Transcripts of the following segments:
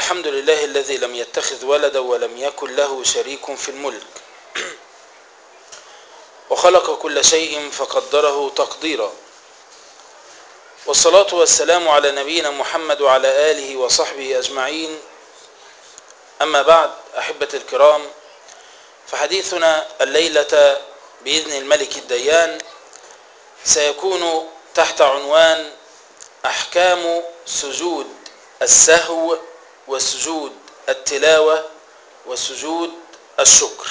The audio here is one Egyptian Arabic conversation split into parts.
الحمد لله الذي لم يتخذ ولدا ولم يكن له شريك في الملك وخلق كل شيء فقدره تقديرا والصلاة والسلام على نبينا محمد وعلى آله وصحبه أجمعين أما بعد أحبة الكرام فحديثنا الليلة بإذن الملك الديان سيكون تحت عنوان أحكام سجود السهو وسجود التلاوة وسجود الشكر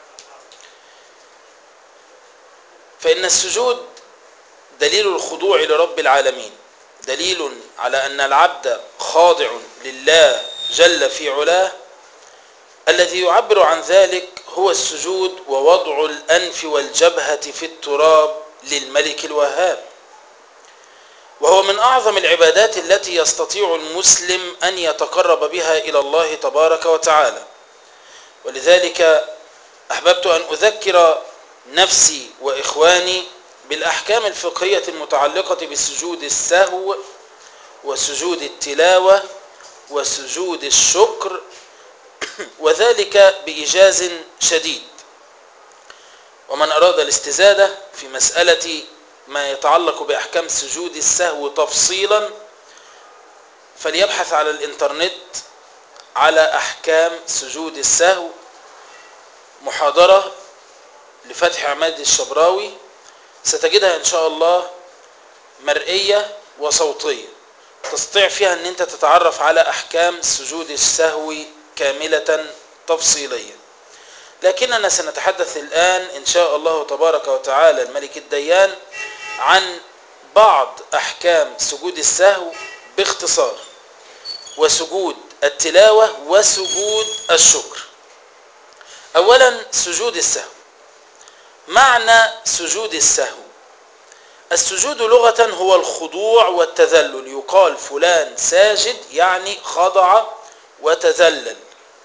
فإن السجود دليل الخضوع لرب العالمين دليل على أن العبد خاضع لله جل في علاه الذي يعبر عن ذلك هو السجود ووضع الأنف والجبهة في التراب للملك الوهاب وهو من أعظم العبادات التي يستطيع المسلم أن يتقرب بها إلى الله تبارك وتعالى ولذلك أحببت أن أذكر نفسي وإخواني بالأحكام الفقهية المتعلقة بسجود السهو وسجود التلاوة وسجود الشكر وذلك بإيجاز شديد ومن أراد الاستزادة في مسألة ما يتعلق بأحكام سجود السهو تفصيلا فليبحث على الإنترنت على أحكام سجود السهو محاضرة لفتح عماد الشبراوي ستجدها إن شاء الله مرئية وصوتية تستطيع فيها أن أنت تتعرف على أحكام سجود السهو كاملة تفصيليا لكننا سنتحدث الآن إن شاء الله تبارك وتعالى الملك الديان عن بعض أحكام سجود السهو باختصار وسجود التلاوة وسجود الشكر أولا سجود السهو معنى سجود السهو السجود لغة هو الخضوع والتذلل يقال فلان ساجد يعني خضع وتذلل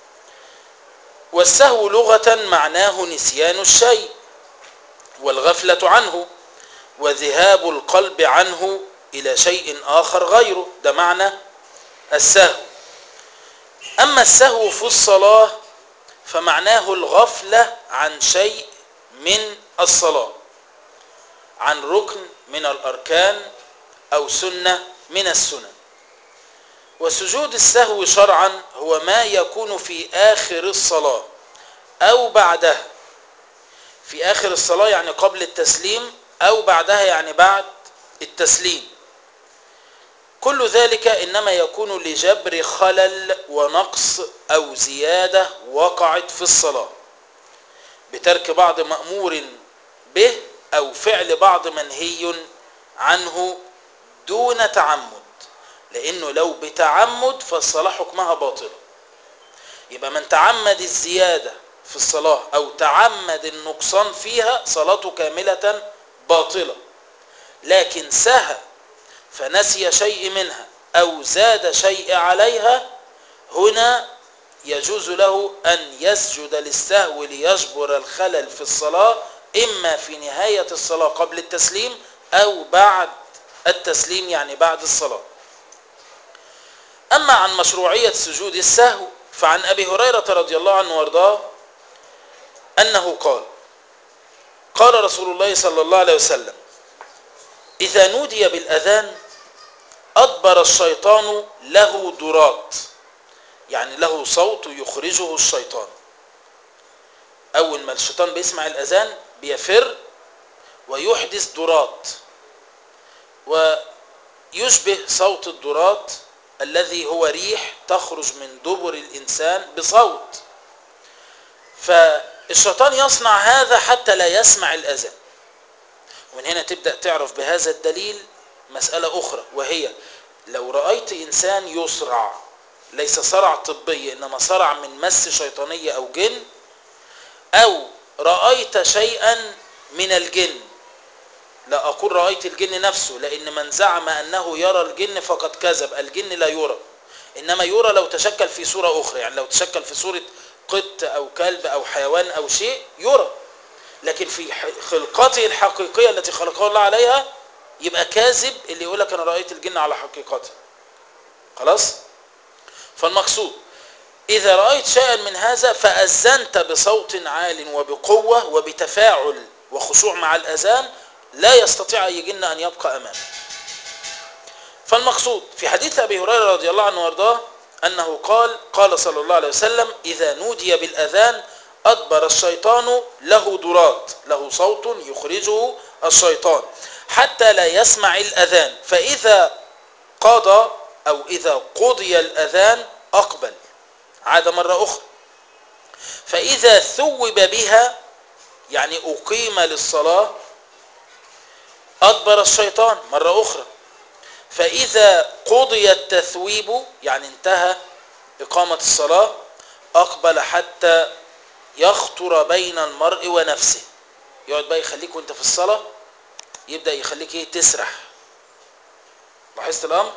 والسهو لغة معناه نسيان الشيء والغفلة عنه وذهاب القلب عنه إلى شيء آخر غيره ده معنى السهو أما السهو في الصلاة فمعناه الغفلة عن شيء من الصلاة عن ركن من الأركان أو سنة من السنن وسجود السهو شرعا هو ما يكون في آخر الصلاة أو بعدها في آخر الصلاة يعني قبل التسليم أو بعدها يعني بعد التسليم كل ذلك إنما يكون لجبر خلل ونقص أو زيادة وقعت في الصلاة بترك بعض مأمور به أو فعل بعض منهي عنه دون تعمد لأنه لو بتعمد فالصلاة حكمها باطلة يبقى من تعمد الزيادة في الصلاة أو تعمد النقصان فيها صلاته كاملة باطلة لكن سهى فنسي شيء منها أو زاد شيء عليها هنا يجوز له أن يسجد للسهو ليجبر الخلل في الصلاة إما في نهاية الصلاة قبل التسليم أو بعد التسليم يعني بعد الصلاة أما عن مشروعية سجود السهو فعن أبي هريرة رضي الله عنه وارضاه أنه قال قال رسول الله صلى الله عليه وسلم إذا نودي بالأذان أدبر الشيطان له درات يعني له صوت يخرجه الشيطان أول ما الشيطان بيسمع الأذان بيفر ويحدث درات ويشبه صوت الدرات الذي هو ريح تخرج من دبر الإنسان بصوت فالشيطان يصنع هذا حتى لا يسمع الأذان ومن هنا تبدأ تعرف بهذا الدليل مسألة أخرى وهي لو رأيت إنسان يصرع ليس صرع طبي إنما صرع من مس شيطانية أو جن أو رأيت شيئا من الجن لا أقول رأيت الجن نفسه لأن من زعم أنه يرى الجن فقد كذب الجن لا يرى إنما يرى لو تشكل في صورة أخرى يعني لو تشكل في صورة قط أو كلب أو حيوان أو شيء يرى لكن في خلقته الحقيقية التي خلقه الله عليها يبقى كاذب اللي يقول لك أنا رأيت الجن على حقيقته خلاص فالمقصود إذا رأيت شيئا من هذا فأذنت بصوت عال وبقوة وبتفاعل وخشوع مع الأذان لا يستطيع أي جن أن يبقى أمامه فالمقصود في حديث أبي هريرة رضي الله عنه وارضاه أنه قال قال صلى الله عليه وسلم إذا نودي بالأذان أدبر الشيطان له ضرات له صوت يخرجه الشيطان حتى لا يسمع الأذان فإذا قضى أو إذا قضي الأذان أقبل عاد مرة أخرى فإذا ثوب بها يعني أقيم للصلاة أدبر الشيطان مرة أخرى فإذا قضي التثويب يعني انتهى إقامة الصلاة أقبل حتى يخطر بين المرء ونفسه يقعد بقى يخليك وانت في الصلاة يبدأ يخليك ايه تسرح لاحظت الأمر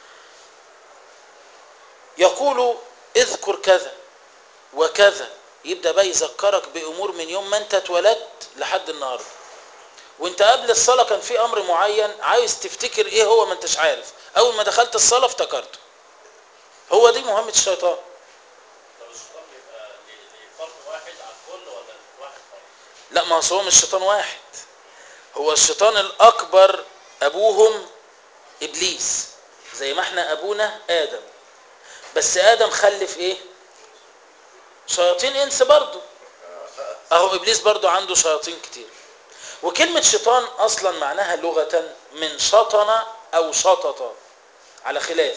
يقول اذكر كذا وكذا يبدأ بقى يذكرك بأمور من يوم ما انت اتولدت لحد النهاردة وانت قبل الصلاة كان في امر معين عايز تفتكر ايه هو ما انتش عارف اول ما دخلت الصلاة افتكرته هو دي مهمة الشيطان طب الشيطان بيبقى ل- لفرد واحد على الكل ولا لواحد فرد؟ لا ما هو مش شيطان واحد هو الشيطان الاكبر ابوهم ابليس زي ما احنا ابونا ادم بس ادم خلف ايه شياطين انس برضه اهو ابليس برضه عنده شياطين كتير وكلمة شيطان اصلا معناها لغة من شطن او شطط على خلاف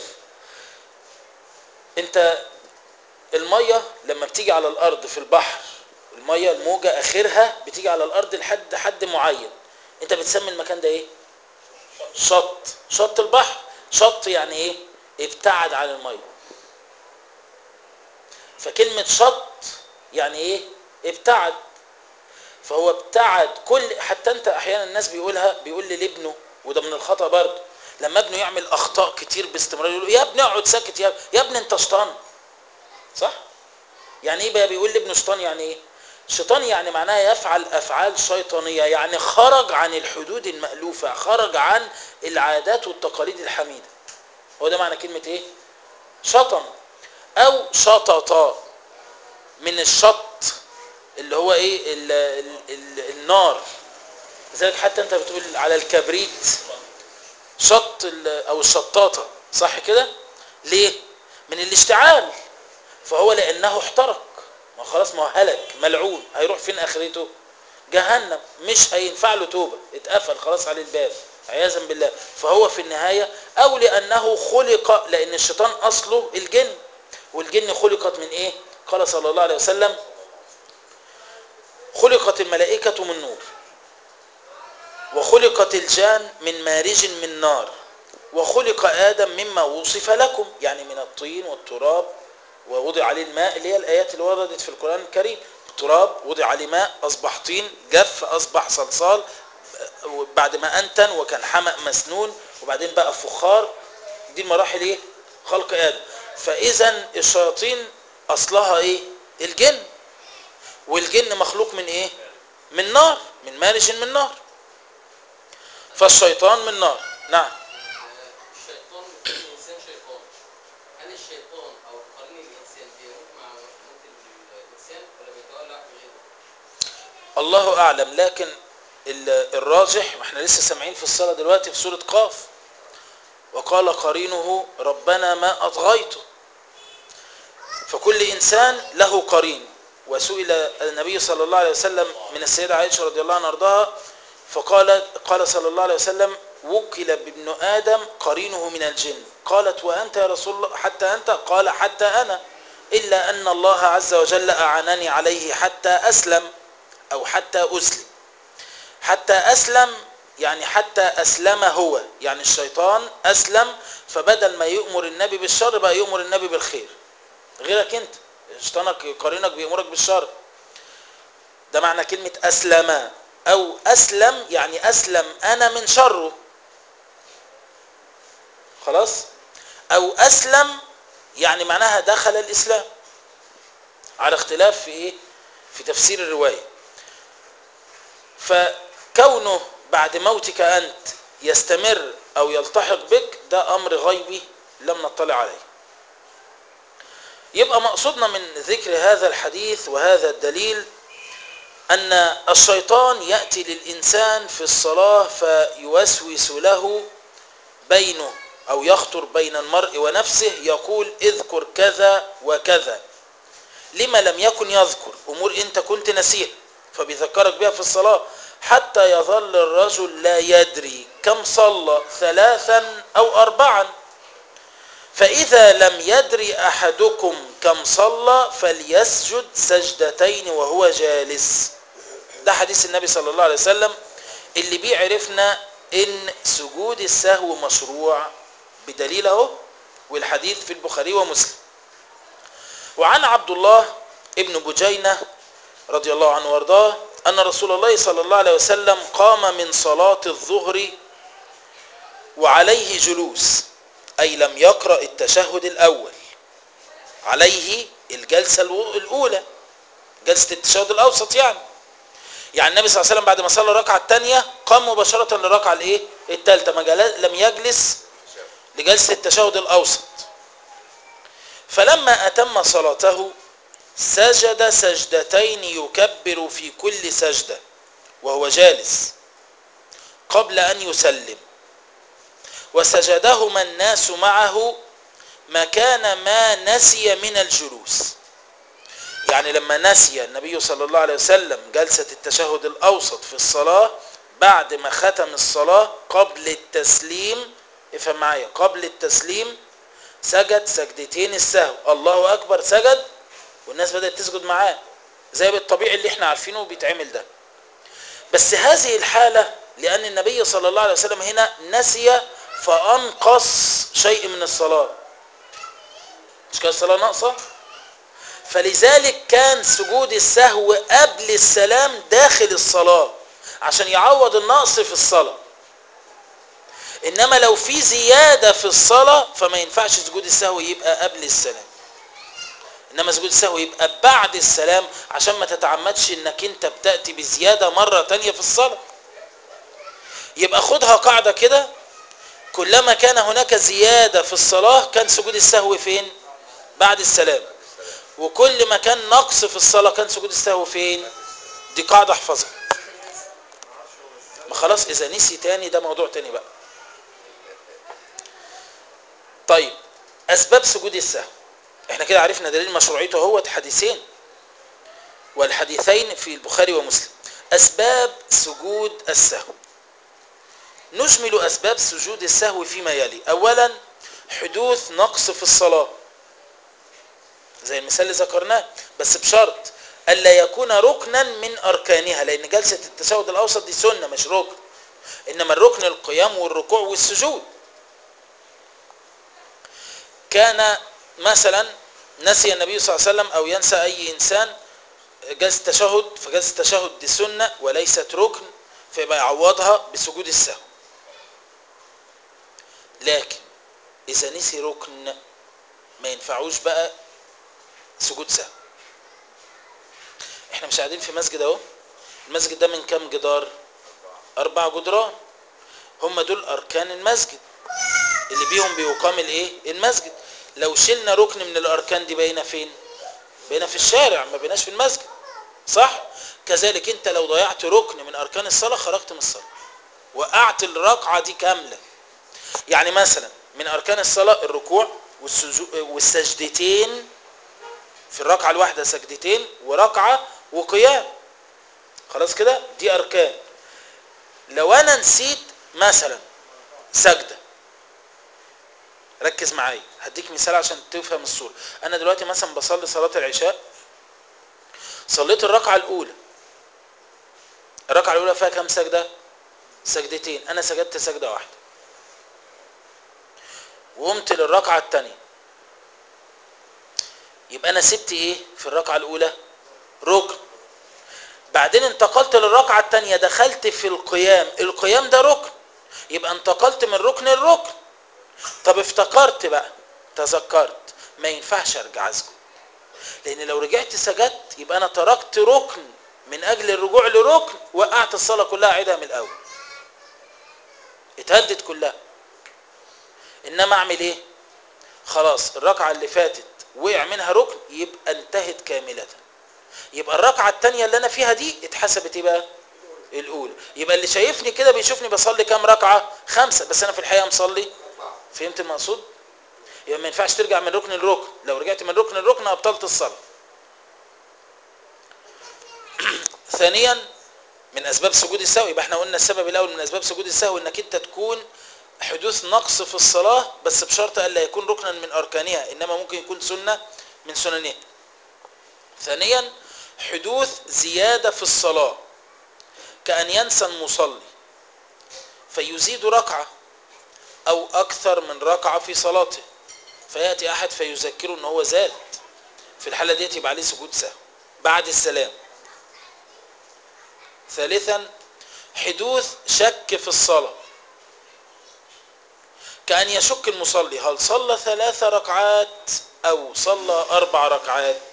انت المية لما بتيجي على الارض في البحر المية الموجة اخرها بتيجي على الارض لحد حد معين انت بتسمي المكان ده ايه شط شط البحر شط يعني ايه ابتعد عن المية فكلمة شط يعني ايه ابتعد فهو ابتعد كل حتى انت احيانا الناس بيقولها بيقول لي لابنه وده من الخطا برضه لما ابنه يعمل اخطاء كتير باستمرار يقول له يا ابني اقعد ساكت يا يا ابني انت شيطان صح يعني ايه بقى بيقول لابنه شيطان يعني ايه شيطان يعني معناها يفعل افعال شيطانيه يعني خرج عن الحدود المالوفه خرج عن العادات والتقاليد الحميده هو ده معنى كلمه ايه شطن او شطط من الشط اللي هو ايه ال ال ال النار لذلك حتى انت بتقول على الكبريت شط ال- او الشطاطه صح كده ليه من الاشتعال فهو لانه احترق ما خلاص ما هو هلك ملعون هيروح فين اخرته جهنم مش هينفع له توبه اتقفل خلاص على الباب عياذا بالله فهو في النهايه او لانه خلق لان الشيطان اصله الجن والجن خلقت من ايه قال صلى الله عليه وسلم خلقت الملائكة من نور وخلقت الجان من مارج من نار وخلق آدم مما وصف لكم يعني من الطين والتراب ووضع عليه الماء اللي هي الآيات اللي وردت في القرآن الكريم التراب وضع عليه ماء أصبح طين جف أصبح صلصال بعد ما أنتن وكان حمأ مسنون وبعدين بقى فخار دي المراحل ايه خلق آدم فإذا الشياطين أصلها ايه الجن والجن مخلوق من ايه من نار من مارج من نار فالشيطان من نار نعم الشيطان بيكون الانسان شيطان هل الشيطان او قرين الانسان بيموت مع موت الانسان ولا بيتولى واحد غيره؟ الله اعلم لكن ال- الراجح واحنا لسه سامعين في الصلاه دلوقتي في سوره قاف وقال قرينه ربنا ما اطغيته فكل انسان له قرين وسئل النبي صلى الله عليه وسلم من السيده عائشه رضي الله عنها وارضاها فقال قال صلى الله عليه وسلم وكل بابن ادم قرينه من الجن قالت وانت يا رسول الله حتى انت قال حتى انا الا ان الله عز وجل اعانني عليه حتى اسلم او حتى اسلم حتى اسلم يعني حتى اسلم هو يعني الشيطان اسلم فبدل ما يؤمر النبي بالشر بقى يؤمر النبي بالخير غيرك انت شيطانك قرينك بيأمرك بالشر ده معنى كلمة أسلم أو أسلم يعني أسلم أنا من شره خلاص أو أسلم يعني معناها دخل الإسلام على اختلاف في إيه في تفسير الرواية فكونه بعد موتك أنت يستمر أو يلتحق بك ده أمر غيبي لم نطلع عليه يبقى مقصودنا من ذكر هذا الحديث وهذا الدليل أن الشيطان يأتي للإنسان في الصلاة فيوسوس له بينه أو يخطر بين المرء ونفسه يقول اذكر كذا وكذا لما لم يكن يذكر أمور أنت كنت نسيها فبيذكرك بها في الصلاة حتى يظل الرجل لا يدري كم صلى ثلاثا أو أربعا فإذا لم يدري أحدكم كم صلى فليسجد سجدتين وهو جالس ده حديث النبي صلى الله عليه وسلم اللي بيه عرفنا ان سجود السهو مشروع بدليل اهو والحديث في البخاري ومسلم وعن عبد الله ابن بجينة رضي الله عنه وارضاه أن رسول الله صلى الله عليه وسلم قام من صلاة الظهر وعليه جلوس أي لم يقرأ التشهد الأول عليه الجلسة الأولى جلسة التشهد الأوسط يعني يعني النبي صلى الله عليه وسلم بعد ما صلى الركعة الثانية قام مباشرة للركعة الايه الثالثة ما جل- لم يجلس لجلسة التشهد الأوسط فلما أتم صلاته سجد سجدتين يكبر في كل سجدة وهو جالس قبل أن يسلم وسجدهما الناس معه مكان ما نسي من الجلوس يعني لما نسي النبي صلى الله عليه وسلم جلسة التشهد الأوسط في الصلاة بعد ما ختم الصلاة قبل التسليم افهم معايا قبل التسليم سجد سجدتين السهو الله أكبر سجد والناس بدأت تسجد معاه زي بالطبيعي اللي احنا عارفينه بيتعمل ده بس هذه الحالة لأن النبي صلى الله عليه وسلم هنا نسي فأنقص شيء من الصلاة مش كان الصلاة ناقصة فلذلك كان سجود السهو قبل السلام داخل الصلاة عشان يعوض النقص في الصلاة إنما لو في زيادة في الصلاة فما ينفعش سجود السهو يبقى قبل السلام إنما سجود السهو يبقى بعد السلام عشان ما تتعمدش إنك أنت بتأتي بزيادة مرة تانية في الصلاة يبقى خدها قاعدة كده كلما كان هناك زيادة في الصلاة كان سجود السهو فين بعد السلام وكل ما كان نقص في الصلاة كان سجود السهو فين دي قاعدة احفظها ما خلاص اذا نسي تاني ده موضوع تاني بقى طيب اسباب سجود السهو احنا كده عرفنا دليل مشروعيته هو حديثين والحديثين في البخاري ومسلم اسباب سجود السهو نجمل اسباب سجود السهو فيما يلي اولا حدوث نقص في الصلاه زي المثال اللي ذكرناه بس بشرط الا يكون ركنا من اركانها لان جلسه التشهد الاوسط دي سنه مش ركن انما الركن القيام والركوع والسجود كان مثلا نسي النبي صلى الله عليه وسلم او ينسى اي انسان جلسه التشهد فجلسه التشهد دي سنه وليست ركن فيبقى يعوضها بسجود السهو لكن اذا نسي ركن ما ينفعوش بقى سجود سهو احنا مش قاعدين في مسجد اهو المسجد ده من كام جدار اربع جدران هم دول اركان المسجد اللي بيهم بيقام الايه المسجد لو شلنا ركن من الاركان دي بقينا فين بقينا في الشارع ما بقيناش في المسجد صح كذلك انت لو ضيعت ركن من اركان الصلاه خرجت من الصلاه وقعت الركعه دي كامله يعني مثلا من اركان الصلاه الركوع والسجو- والسجدتين في الركعه الواحده سجدتين وركعه وقيام خلاص كده دي اركان لو انا نسيت مثلا سجده ركز معايا هديك مثال عشان تفهم الصوره انا دلوقتي مثلا بصلي صلاه العشاء صليت الركعه الاولى الركعه الاولى فيها كام سجده سجدتين انا سجدت سجده واحده وقمت للركعه الثانيه يبقى انا سبت ايه في الركعه الاولى ركن بعدين انتقلت للركعه الثانيه دخلت في القيام القيام ده ركن يبقى انتقلت من ركن لركن طب افتكرت بقى تذكرت ما ينفعش ارجع اسجد لان لو رجعت سجدت يبقى انا تركت ركن من اجل الرجوع لركن وقعت الصلاه كلها اعيدها من الاول اتهدت كلها انما اعمل ايه خلاص الركعه اللي فاتت وقع منها ركن يبقى انتهت كاملة يبقى الركعة التانية اللي انا فيها دي اتحسبت ايه بقى الاولى يبقى اللي شايفني كده بيشوفني بصلي كام ركعة خمسة بس انا في الحقيقة مصلي فهمت المقصود يبقى ما ينفعش ترجع من ركن لركن لو رجعت من ركن لركن ابطلت الصلاة ثانيا من اسباب سجود السهو يبقى احنا قلنا السبب الاول من اسباب سجود السهو انك انت تكون حدوث نقص في الصلاة بس بشرط الا يكون ركنا من اركانها انما ممكن يكون سنة من سننها ثانيا حدوث زيادة في الصلاة كأن ينسى المصلي فيزيد ركعة او اكثر من ركعة في صلاته فيأتي احد فيذكره ان هو زاد في الحالة ديت يبقى عليه سجود سهو بعد السلام ثالثا حدوث شك في الصلاة كأن يشك المصلي هل صلى ثلاث ركعات أو صلى أربع ركعات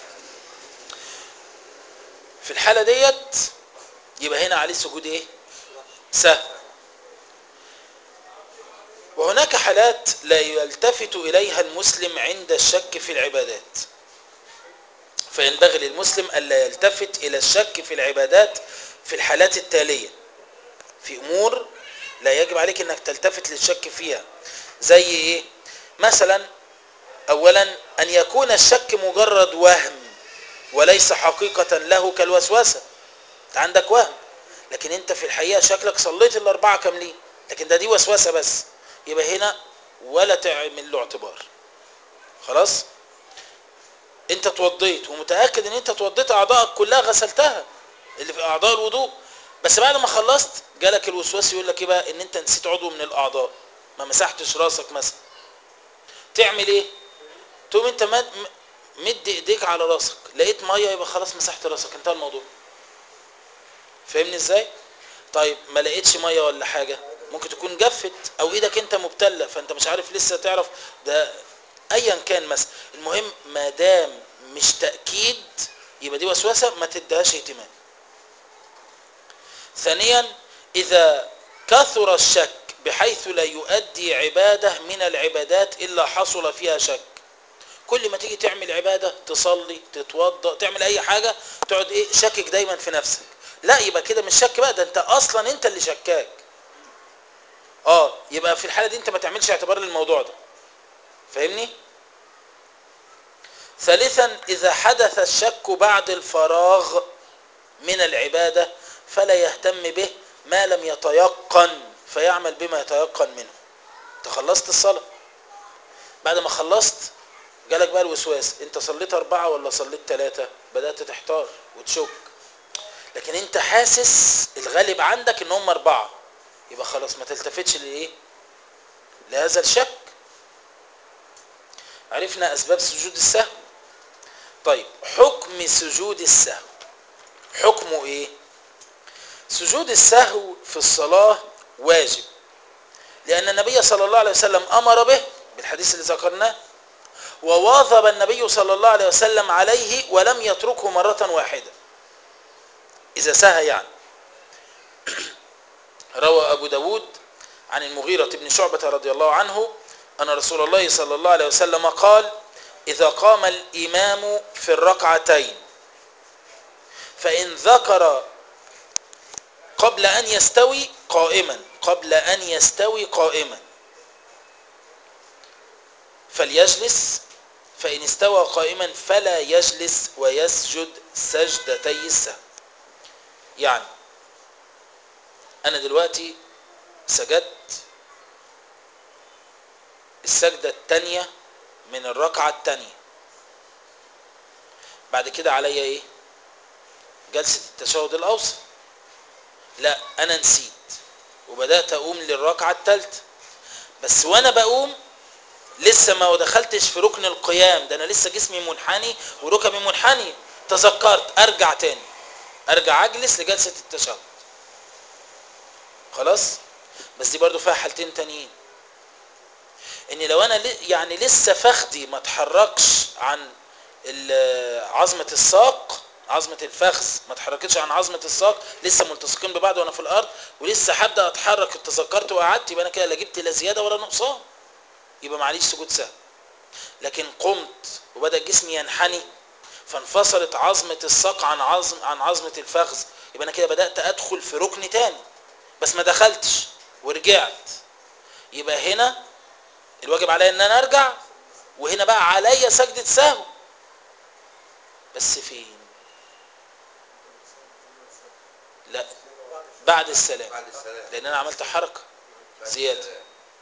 في الحالة ديت يبقى هنا عليه سجود ايه سهو وهناك حالات لا يلتفت إليها المسلم عند الشك في العبادات فينبغي للمسلم ألا يلتفت إلى الشك في العبادات في الحالات التالية في أمور لا يجب عليك أنك تلتفت للشك فيها زي إيه مثلا أولا أن يكون الشك مجرد وهم وليس حقيقة له كالوسوسة أنت عندك وهم لكن أنت في الحقيقة شكلك صليت الأربعة كاملين لكن ده دي وسوسة بس يبقى هنا ولا تعمل له اعتبار خلاص انت توضيت ومتاكد ان انت توضيت اعضائك كلها غسلتها اللي في اعضاء الوضوء بس بعد ما خلصت جالك الوسواس يقول لك ايه بقى ان انت نسيت عضو من الاعضاء ما مسحتش راسك مثلا تعمل ايه تقوم انت مد مد ايديك على راسك لقيت ميه يبقى خلاص مسحت راسك انتهى الموضوع فاهمني ازاي طيب ما لقيتش ميه ولا حاجه ممكن تكون جفت او ايدك انت مبتله فانت مش عارف لسه تعرف ده ايا كان مثلا المهم ما دام مش تاكيد يبقى دي وسوسه ما تديهاش اهتمام ثانيا اذا كثر الشك بحيث لا يؤدي عباده من العبادات الا حصل فيها شك كل ما تيجي تعمل عباده تصلي تتوضا تعمل اي حاجه تقعد ايه شاكك دايما في نفسك لا يبقى كده مش شك بقى ده انت اصلا انت اللي شكاك اه يبقى في الحاله دي انت ما تعملش اعتبار للموضوع ده فاهمني ثالثا اذا حدث الشك بعد الفراغ من العباده فلا يهتم به ما لم يتيقن فيعمل بما يتيقن منه انت خلصت الصلاه بعد ما خلصت جالك بقى الوسواس انت صليت اربعه ولا صليت ثلاثه بدات تحتار وتشك لكن انت حاسس الغالب عندك ان هم اربعه يبقى خلاص ما تلتفتش لايه لهذا الشك عرفنا اسباب سجود السهو طيب حكم سجود السهو حكمه ايه سجود السهو في الصلاة واجب لأن النبي صلى الله عليه وسلم أمر به بالحديث اللي ذكرناه وواظب النبي صلى الله عليه وسلم عليه ولم يتركه مرة واحدة إذا سهى يعني روى أبو داود عن المغيرة بن شعبة رضي الله عنه أن رسول الله صلى الله عليه وسلم قال إذا قام الإمام في الركعتين فإن ذكر قبل أن يستوي قائما قبل أن يستوي قائما فليجلس فإن استوى قائما فلا يجلس ويسجد سجدتي السهو يعني أنا دلوقتي سجدت السجدة التانية من الركعة التانية بعد كده عليا ايه جلسة التشهد الأوسط لا أنا نسيت وبدأت أقوم للركعة التالتة بس وأنا بقوم لسه ما دخلتش في ركن القيام ده أنا لسه جسمي منحني وركبي منحني تذكرت أرجع تاني أرجع أجلس لجلسة التشهد خلاص بس دي برضو فيها حالتين تانيين ان لو انا يعني لسه فخدي ما اتحركش عن عظمة الساق عظمة الفخذ ما اتحركتش عن عظمة الساق لسه ملتصقين ببعض وانا في الارض ولسه هبدا اتحرك تذكرت وقعدت يبقى انا كده لا جبت لا زياده ولا نقصان يبقى معليش سجود سهو لكن قمت وبدأ جسمي ينحني فانفصلت عظمة الساق عن عظم عن عظمة الفخذ يبقى انا كده بدأت ادخل في ركن تاني بس ما دخلتش ورجعت يبقى هنا الواجب عليا ان انا ارجع وهنا بقى عليا سجدة سهو بس فين لا بعد السلام بعد السلام لان انا عملت حركة بعد زيادة. السلام.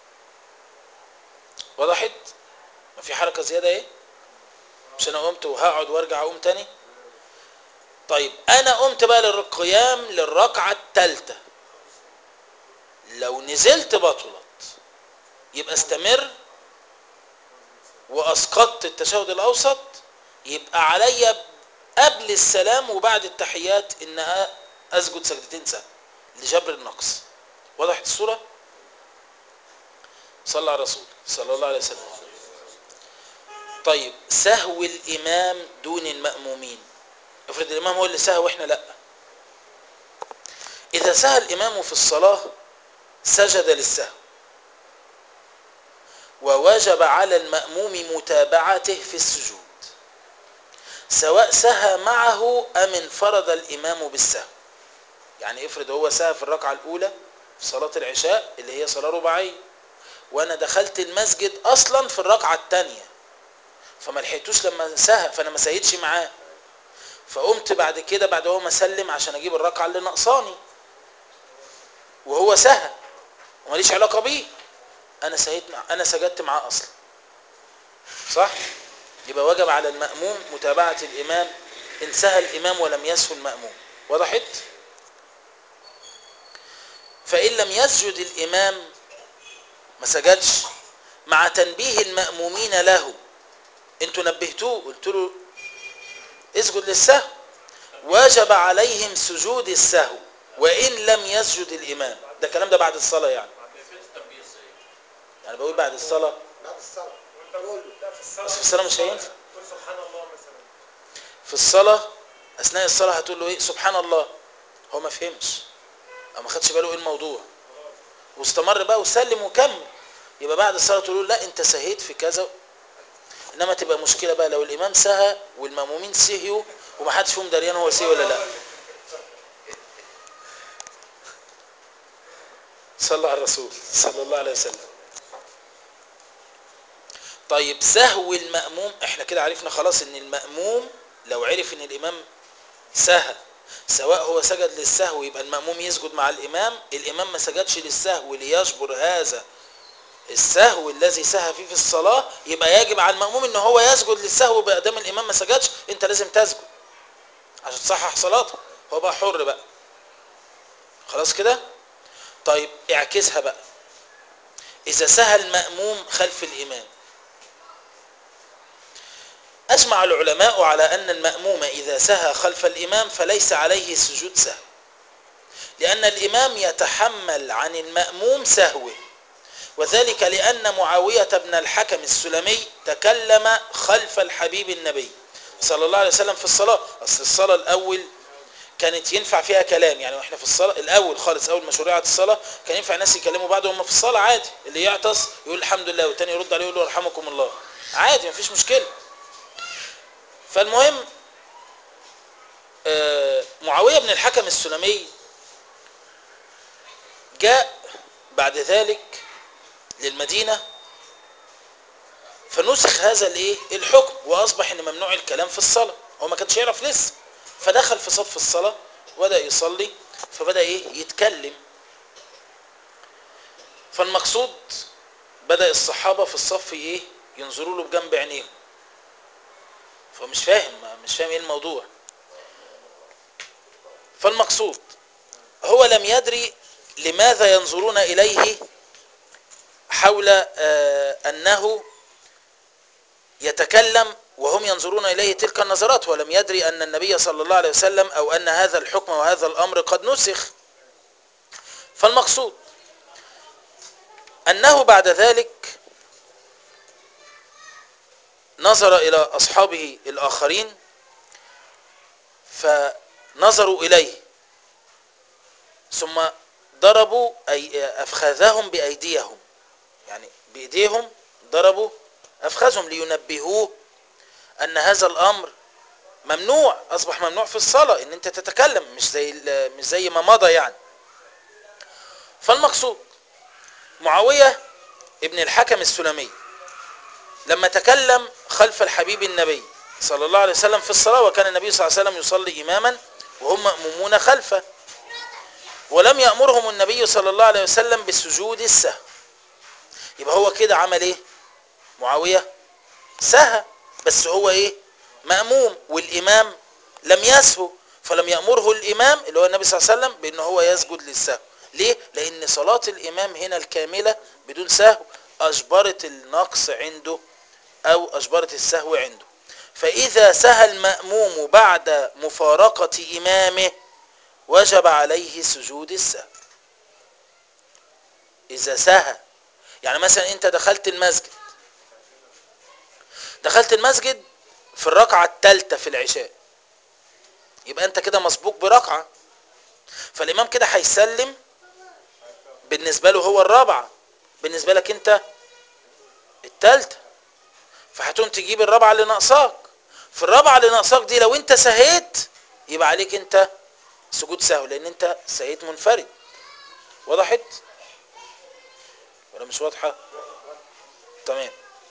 وضحت ما في حركة زيادة ايه مش انا قمت وهقعد وارجع اقوم تاني طيب انا قمت بقى للقيام للركعة التالتة لو نزلت بطلت يبقى استمر واسقطت التشهد الاوسط يبقى عليا قبل السلام وبعد التحيات ان أ- اسجد سجدتين سهو لجبر النقص وضحت الصورة صلى على الرسول صلى الله عليه وسلم طيب سهو الامام دون المأمومين افرض الامام هو اللي سهو واحنا لا اذا سهى الامام في الصلاة سجد للسهو ووجب على المأموم متابعته في السجود سواء سهى معه ام انفرد الامام بالسهو يعني افرض هو سهى في الركعة الاولى في صلاة العشاء اللي هي صلاة رباعية وانا دخلت المسجد اصلا في الركعة التانية فما لحقتوش لما سهى فانا ما سهيتش معاه فقمت بعد كده بعد هو ما سلم عشان اجيب الركعة اللي ناقصاني وهو سهى وماليش علاقة بيه انا سهيت مع انا سجدت معاه اصلا صح يبقى وجب على المأموم متابعة الامام ان سهى الامام ولم يسهو المأموم وضحت فان لم يسجد الامام ما سجدش مع تنبيه المأمومين له انتوا نبهتوه قلت له اسجد للسهو وجب عليهم سجود السهو وان لم يسجد الامام ده الكلام ده بعد الصلاه يعني كيفية التنبيه ازاي؟ يعني بقول بعد الصلاه بعد الصلاة وانت قول لا في الصلاه بس في الصلاة مش هينفع. قول سبحان الله مثلا في الصلاه اثناء الصلاه هتقول له ايه سبحان الله هو ما فهمش او ما خدش باله ايه الموضوع واستمر بقى وسلم وكمل يبقى بعد الصلاه تقول له لا انت سهيت في كذا انما تبقى مشكله بقى لو الامام سهى والمامومين سهيوا ومحدش فيهم دريان هو سهي ولا لا صلى على الرسول صلى الله عليه وسلم طيب سهو المأموم احنا كده عرفنا خلاص ان المأموم لو عرف ان الامام سهى سواء هو سجد للسهو يبقى المأموم يسجد مع الامام الامام ما سجدش للسهو ليجبر هذا السهو الذي سهى فيه في الصلاة يبقى يجب على المأموم ان هو يسجد للسهو بقى دام الامام ما سجدش انت لازم تسجد عشان تصحح صلاته هو بقى حر بقى خلاص كده طيب اعكسها بقى اذا سهى المأموم خلف الامام اجمع العلماء على ان المأموم اذا سهى خلف الامام فليس عليه سجود سهو لان الامام يتحمل عن المأموم سهوه وذلك لأن معاوية بن الحكم السلمي تكلم خلف الحبيب النبي صلى الله عليه وسلم في الصلاة أصل الصلاة الأول كانت ينفع فيها كلام يعني واحنا في الصلاة الأول خالص أول ما شرعت الصلاة كان ينفع الناس يكلموا بعض وهم في الصلاة عادي اللي يعطس يقول الحمد لله والتاني يرد عليه يقول له يرحمكم الله عادي مفيش مشكلة فالمهم آه، معاوية بن الحكم السلمي جاء بعد ذلك للمدينة فنسخ هذا الايه الحكم واصبح ان ممنوع الكلام في الصلاة هو ما كانش يعرف لسه فدخل في صف الصلاة وبدأ يصلي فبدأ ايه يتكلم فالمقصود بدأ الصحابة في الصف ايه ينظروا له بجنب عينيهم فمش فاهم مش فاهم ايه الموضوع فالمقصود هو لم يدري لماذا ينظرون اليه حول آه، أنه يتكلم وهم ينظرون إليه تلك النظرات ولم يدري أن النبي صلى الله عليه وسلم أو أن هذا الحكم وهذا الأمر قد نسخ فالمقصود أنه بعد ذلك نظر إلى أصحابه الآخرين فنظروا إليه ثم ضربوا أي أفخاذهم بأيديهم يعني بإيديهم ضربوا افخذهم لينبهوه ان هذا الامر ممنوع اصبح ممنوع في الصلاه ان انت تتكلم مش زي ال- مش زي ما مضى يعني فالمقصود معاويه ابن الحكم السلمي لما تكلم خلف الحبيب النبي صلى الله عليه وسلم في الصلاه وكان النبي صلى الله عليه وسلم يصلي اماما وهم مأمومون خلفه ولم يأمرهم النبي صلى الله عليه وسلم بسجود السهو يبقى هو كده عمل ايه معاوية سهى بس هو ايه مأموم والإمام لم يسهو فلم يأمره الإمام اللي هو النبي صلى الله عليه وسلم بأن هو يسجد للسهو ليه؟ لأن صلاة الإمام هنا الكاملة بدون سهو أجبرت النقص عنده أو أجبرت السهو عنده فإذا سهى المأموم بعد مفارقة إمامه وجب عليه سجود السهو إذا سهى يعني مثلا أنت دخلت المسجد دخلت المسجد في الركعة الثالثة في العشاء يبقى أنت كده مسبوق بركعة فالإمام كده هيسلم بالنسبة له هو الرابعة بالنسبة لك أنت الثالثة فهتقوم تجيب الرابعة اللي ناقصاك في الرابعة اللي ناقصاك دي لو أنت سهيت يبقى عليك أنت سجود سهو لان انت سيد منفرد وضحت ولا مش واضحه تمام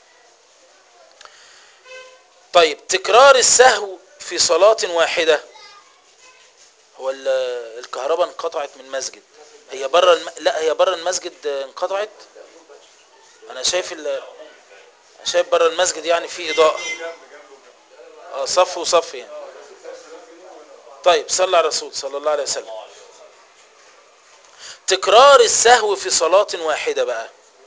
طيب تكرار السهو في صلاة واحدة هو ال- الكهرباء انقطعت من مسجد هي بره الم... لا هي بره المسجد انقطعت انا شايف ال... أنا شايف بره المسجد يعني في اضاءة اه صف وصف يعني طيب صلى على الرسول صلى الله عليه وسلم تكرار السهو في صلاة واحدة بقى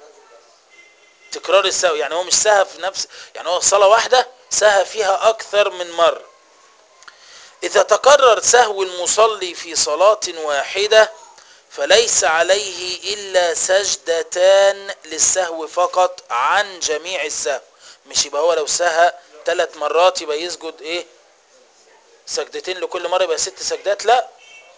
تكرار السهو يعني هو مش سهى في نفس يعني هو صلاة واحدة سهى فيها أكثر من مرة إذا تكرر سهو المصلي في صلاة واحدة فليس عليه إلا سجدتان للسهو فقط عن جميع السهو مش يبقى هو لو سهى ثلاث مرات يبقى يسجد ايه سجدتين لكل مرة يبقى ست سجدات لا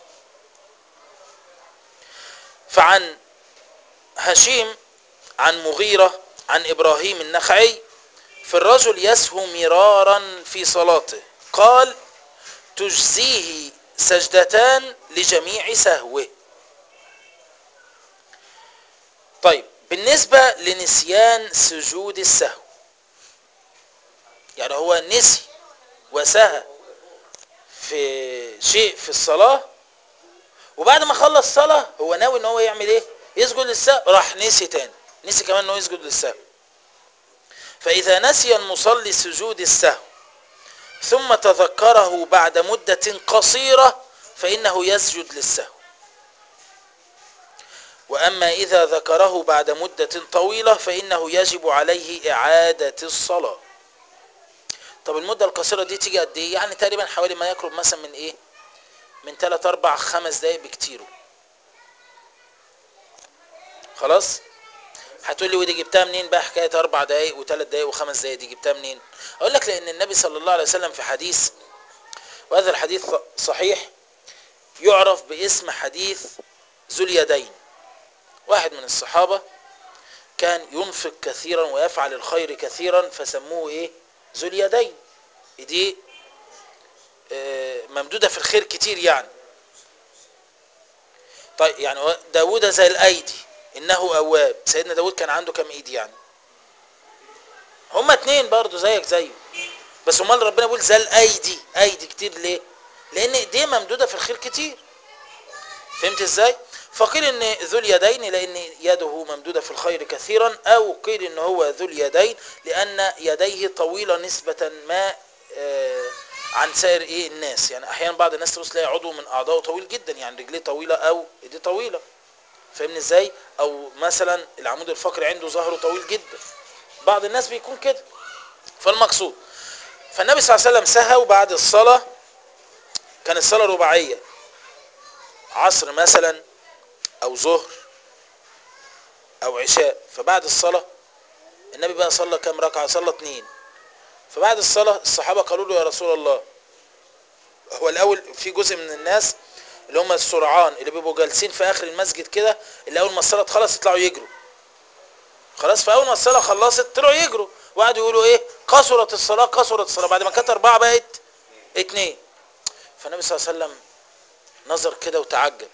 فعن هشيم عن مغيرة عن إبراهيم النخعي في الرجل يسهو مرارا في صلاته قال تجزيه سجدتان لجميع سهوه طيب بالنسبة لنسيان سجود السهو يعني هو نسي وسهى في شيء في الصلاة وبعد ما خلص صلاة هو ناوي ان هو يعمل ايه يسجد للسهو راح نسي تاني نسي كمان انه يسجد للسهو فاذا نسي المصلي سجود السهو ثم تذكره بعد مدة قصيرة فانه يسجد للسهو واما اذا ذكره بعد مدة طويلة فانه يجب عليه اعادة الصلاة طب المدة القصيرة دي تيجي قد ايه يعني تقريبا حوالي ما يقرب مثلا من ايه من 3 4 5 دقايق بكتيره خلاص هتقول لي ودي جبتها منين بقى حكايه اربع دقايق وثلاث دقايق وخمس دقايق دي جبتها منين اقول لك لان النبي صلى الله عليه وسلم في حديث وهذا الحديث صحيح يعرف باسم حديث ذو اليدين واحد من الصحابه كان ينفق كثيرا ويفعل الخير كثيرا فسموه ايه ذو اليدين دي آه، ممدودة في الخير كتير يعني طيب يعني هو داود زي الايدي انه اواب سيدنا داود كان عنده كم ايد يعني هما اتنين برضو زيك زيه بس امال ربنا بيقول زي الايدي ايدي كتير ليه لان ايديه ممدودة في الخير كتير فهمت ازاي فقيل ان ذو اليدين لان يده ممدودة في الخير كثيرا او قيل ان هو ذو اليدين لان يديه طويلة نسبة ما آه، عن سائر ايه الناس يعني احيانا بعض الناس تبص تلاقي عضو من اعضائه طويل جدا يعني رجليه طويلة او ايديه طويلة فاهمني ازاي او مثلا العمود الفقري عنده ظهره طويل جدا بعض الناس بيكون كده فالمقصود فالنبي صلى الله عليه وسلم سهى وبعد الصلاة كان الصلاة رباعية عصر مثلا او ظهر او عشاء فبعد الصلاة النبي بقى صلى كام ركعة صلى اتنين فبعد الصلاة الصحابة قالوا له يا رسول الله هو الاول في جزء من الناس اللي هم السرعان اللي بيبقوا جالسين في اخر المسجد كده اللي اول ما الصلاة تخلص يطلعوا يجروا خلاص فاول ما الصلاة خلصت طلعوا يجروا وقعدوا يقولوا ايه قصرت الصلاه قصرت الصلاه بعد ما كانت اربعه بقت اتنين فالنبي صلى الله عليه وسلم نظر كده وتعجب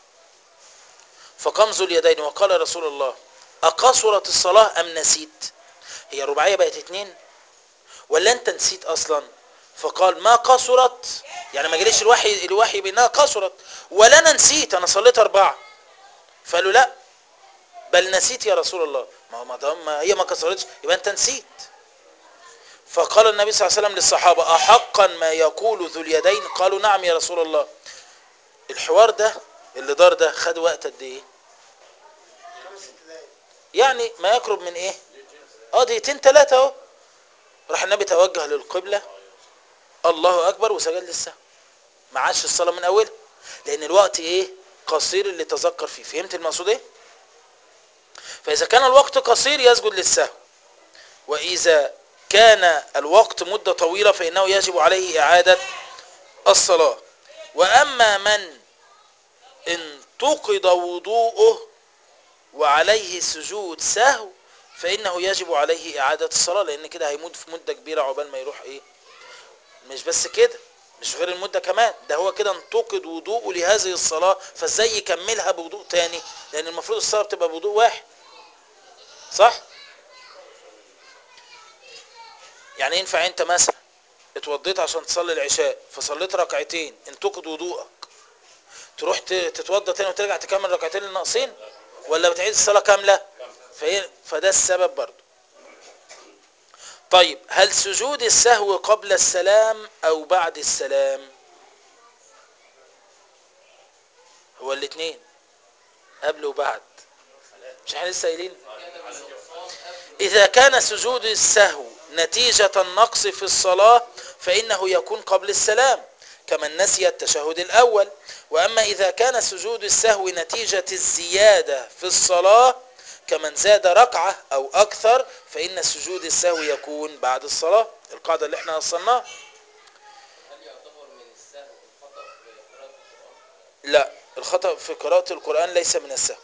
فقام ذو اليدين وقال رسول الله أقصرت الصلاة أم نسيت هي رباعية بقت اتنين ولا أنت نسيت أصلا فقال ما قصرت يعني ما جاليش الوحي الوحي بأنها قصرت ولا أنا نسيت أنا صليت أربعة فقالوا لا بل نسيت يا رسول الله ما هو ما دام ما هي ما كسرتش يبقى أنت نسيت فقال النبي صلى الله عليه وسلم للصحابة أحقا ما يقول ذو اليدين قالوا نعم يا رسول الله الحوار ده اللي دار ده خد وقت قد ايه خمس ست دقايق يعني ما يقرب من ايه اه دقيقتين ثلاثة اهو راح النبي توجه للقبلة الله اكبر وسجد للسهو ما عادش الصلاة من اولها لان الوقت ايه قصير اللي تذكر فيه فهمت المقصود ايه فاذا كان الوقت قصير يسجد للسهو واذا كان الوقت مدة طويلة فانه يجب عليه اعادة الصلاة واما من انتقض وضوءه وعليه سجود سهو فإنه يجب عليه إعادة الصلاة لأن كده هيموت في مدة كبيرة عقبال ما يروح إيه مش بس كده مش غير المدة كمان ده هو كده انتقد وضوءه لهذه الصلاة فازاي يكملها بوضوء تاني لأن المفروض الصلاة بتبقى بوضوء واحد صح يعني ينفع انت مثلا اتوضيت عشان تصلي العشاء فصليت ركعتين انتقد وضوءك تروح ت- تتوضى تاني وترجع تكمل ركعتين الناقصين ولا بتعيد الصلاة كاملة فهي فده السبب برضو طيب هل سجود السهو قبل السلام او بعد السلام هو الاثنين قبل وبعد مش احنا لسه قايلين كان بالنقصان قبل إذا كان سجود السهو نتيجة النقص في الصلاة فإنه يكون قبل السلام كمن نسي التشهد الأول وأما إذا كان سجود السهو نتيجة الزيادة في الصلاة كمن زاد ركعة أو أكثر فإن سجود السهو يكون بعد الصلاة القاعدة اللي احنا وصلناها هل يعتبر من السهو الخطأ في قراءة القرآن؟ لا الخطأ في قراءة القرآن ليس من السهو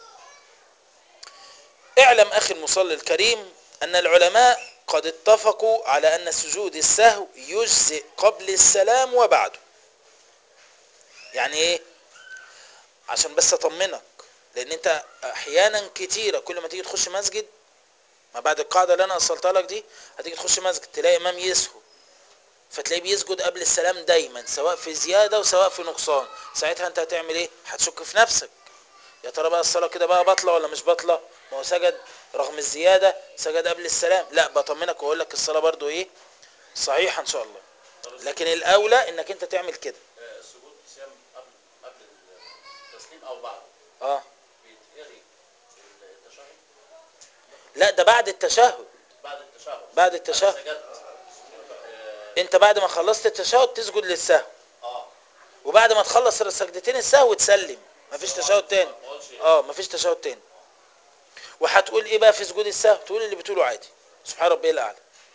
اعلم أخي المصلي الكريم أن العلماء قد اتفقوا على أن سجود السهو يجزئ قبل السلام وبعده يعني ايه عشان بس اطمنك لان انت احيانا كتيرة كل ما تيجي تخش مسجد ما بعد القاعدة اللي انا اصلتها لك دي هتيجي تخش مسجد تلاقي امام يسهو فتلاقيه بيسجد قبل السلام دايما سواء في زيادة وسواء في نقصان ساعتها انت هتعمل ايه هتشك في نفسك يا ترى بقى الصلاة كده بقى بطلة ولا مش بطلة ما هو سجد رغم الزيادة سجد قبل السلام لا بطمنك واقول لك الصلاة برضو ايه صحيحة ان شاء الله لكن الاولى انك انت تعمل كده آه، السجود صيام قبل قبل التسليم او بعده اه بيتقري التشهد لا ده بعد التشهد بعد التشهد بعد التشهد. أنا سجدت انت بعد ما خلصت التشهد تسجد للسهو اه وبعد ما تخلص السجدتين السهو تسلم مفيش تشهد تاني ما اقولش اه مفيش تشهد تاني وهتقول ايه بقى في سجود السهو تقول اللي بتقوله عادي سبحان ربي الاعلى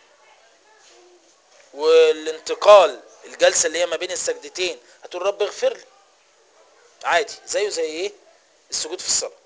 والانتقال الجلسه اللي هي ما بين السجدتين هتقول رب اغفر لي عادي زيه زي ايه السجود في الصلاه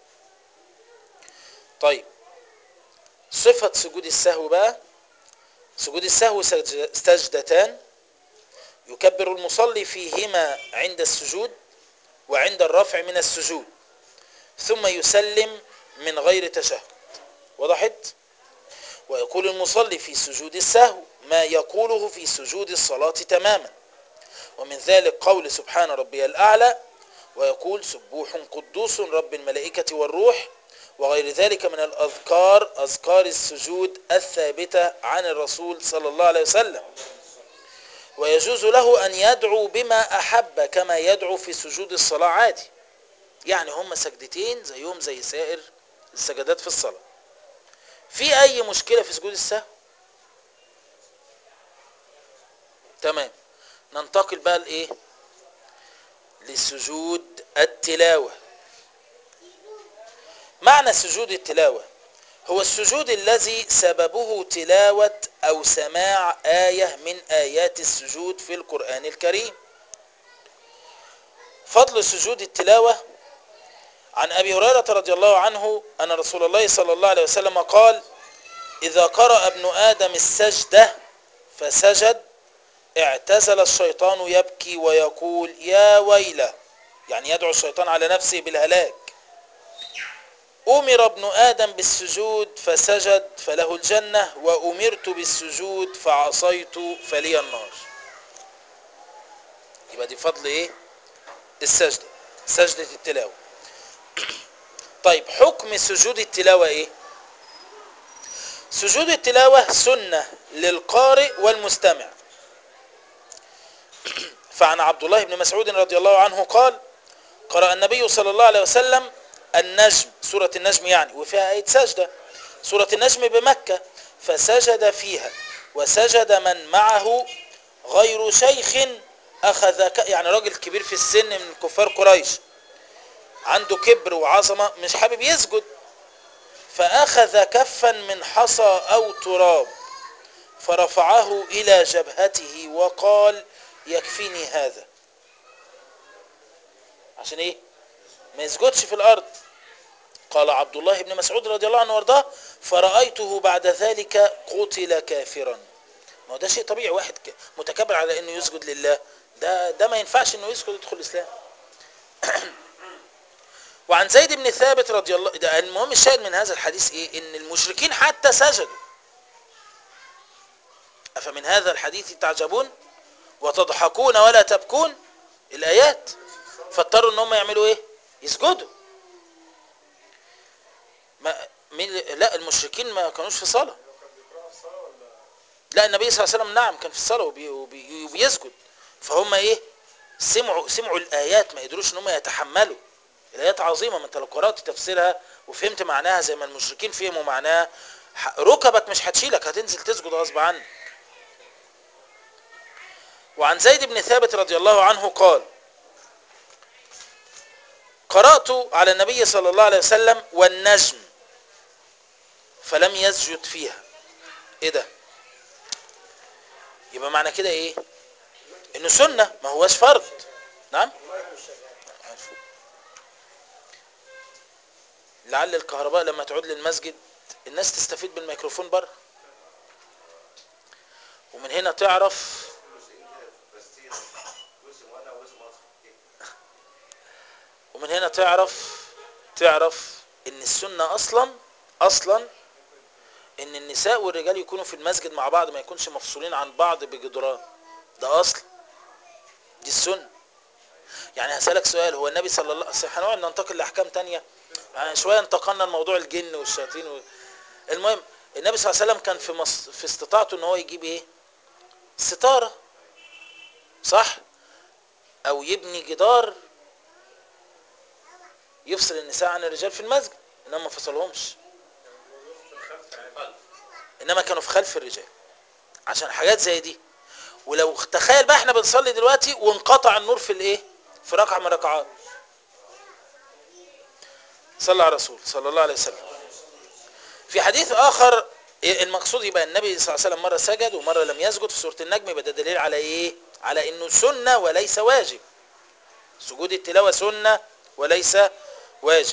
طيب صفه سجود السهو بقى سجود السهو سجد- سجدتان يكبر المصلي فيهما عند السجود وعند الرفع من السجود ثم يسلم من غير تشهد وضحت ويقول المصلي في سجود السهو ما يقوله في سجود الصلاة تماما ومن ذلك قول سبحان ربي الأعلى ويقول سبوح قدوس رب الملائكة والروح وغير ذلك من الأذكار أذكار السجود الثابتة عن الرسول صلى الله عليه وسلم ويجوز له أن يدعو بما أحب كما يدعو في سجود الصلاة عادي يعني هم سجدتين زيهم زي سائر السجدات في الصلاة في أي مشكلة في سجود السهو تمام ننتقل بقى لإيه لسجود التلاوة معنى سجود التلاوة هو السجود الذي سببه تلاوة أو سماع آية من آيات السجود في القرآن الكريم فضل سجود التلاوة عن أبي هريرة رضي الله عنه أن رسول الله صلى الله عليه وسلم قال إذا قرأ ابن آدم السجدة فسجد اعتزل الشيطان يبكي ويقول يا ويله يعني يدعو الشيطان على نفسه بالهلاك أمر ابن آدم بالسجود فسجد فله الجنة وأمرت بالسجود فعصيت فلي النار يبقى دي فضل ايه السجدة سجدة التلاوة طيب حكم سجود التلاوة ايه سجود التلاوة سنة للقارئ والمستمع فعن عبد الله بن مسعود رضي الله عنه قال قرأ النبي صلى الله عليه وسلم النجم سورة النجم يعني وفيها آية سجدة سورة النجم بمكة فسجد فيها وسجد من معه غير شيخ أخذ ك... يعني راجل كبير في السن من كفار قريش عنده كبر وعظمة مش حابب يسجد فأخذ كفا من حصى أو تراب فرفعه إلى جبهته وقال يكفيني هذا عشان ايه ما يسجدش في الارض قال عبد الله بن مسعود رضي الله عنه وارضاه فرأيته بعد ذلك قتل كافرا ما هو ده شيء طبيعي واحد ك- متكبر على انه يسجد لله ده ده ما ينفعش انه يسجد يدخل الاسلام وعن زيد بن ثابت رضي الله ده المهم الشاهد من هذا الحديث ايه ان المشركين حتى سجدوا افمن هذا الحديث تعجبون وتضحكون ولا تبكون الايات فاضطروا ان هم يعملوا ايه يسجدوا ما مين لا المشركين ما كانوش في صلاه لا النبي صلى الله عليه وسلم نعم كان في الصلاه وبي وبي وبيسجد فهم ايه سمعوا سمعوا الايات ما قدروش ان هم يتحملوا الايات عظيمه ما انت لو قرات تفسيرها وفهمت معناها زي ما المشركين فهموا معناها ح- ركبك مش هتشيلك هتنزل تسجد غصب عنك وعن زيد بن ثابت رضي الله عنه قال قرأت على النبي صلى الله عليه وسلم والنجم فلم يسجد فيها ايه ده يبقى معنى كده ايه انه سنة ما هوش فرض نعم لعل الكهرباء لما تعود للمسجد الناس تستفيد بالميكروفون بره ومن هنا تعرف ومن هنا تعرف تعرف ان السنة اصلا اصلا ان النساء والرجال يكونوا في المسجد مع بعض ما يكونش مفصولين عن بعض بجدران ده اصل دي السنة يعني هسألك سؤال هو النبي صلى الله عليه وسلم هنقعد ننتقل لأحكام تانية يعني شوية انتقلنا لموضوع الجن والشياطين و... المهم النبي صلى الله عليه وسلم كان في مص... في استطاعته ان هو يجيب ايه ستارة صح او يبني جدار يفصل النساء عن الرجال في المسجد انما ما فصلهمش انما كانوا في خلف الرجال عشان حاجات زي دي ولو تخيل بقى احنا بنصلي دلوقتي وانقطع النور في الايه في ركعه من الركعات صلى على الرسول صلى الله عليه وسلم في حديث اخر المقصود يبقى النبي صلى الله عليه وسلم مره سجد ومره لم يسجد في سوره النجم يبقى ده دليل على ايه على انه سنه وليس واجب سجود التلاوه سنه وليس واجب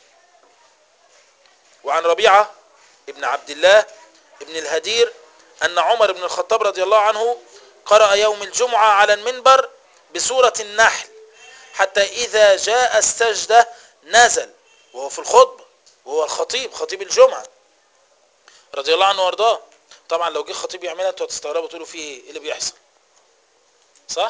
وعن ربيعه ابن عبد الله ابن الهدير ان عمر بن الخطاب رضي الله عنه قرأ يوم الجمعة على المنبر بسورة النحل حتى إذا جاء السجدة نزل وهو في الخطبة وهو الخطيب خطيب الجمعة رضي الله عنه وارضاه طبعا لو جه خطيب يعملها انتوا هتستغربوا تقولوا فيه ايه إيه اللي بيحصل صح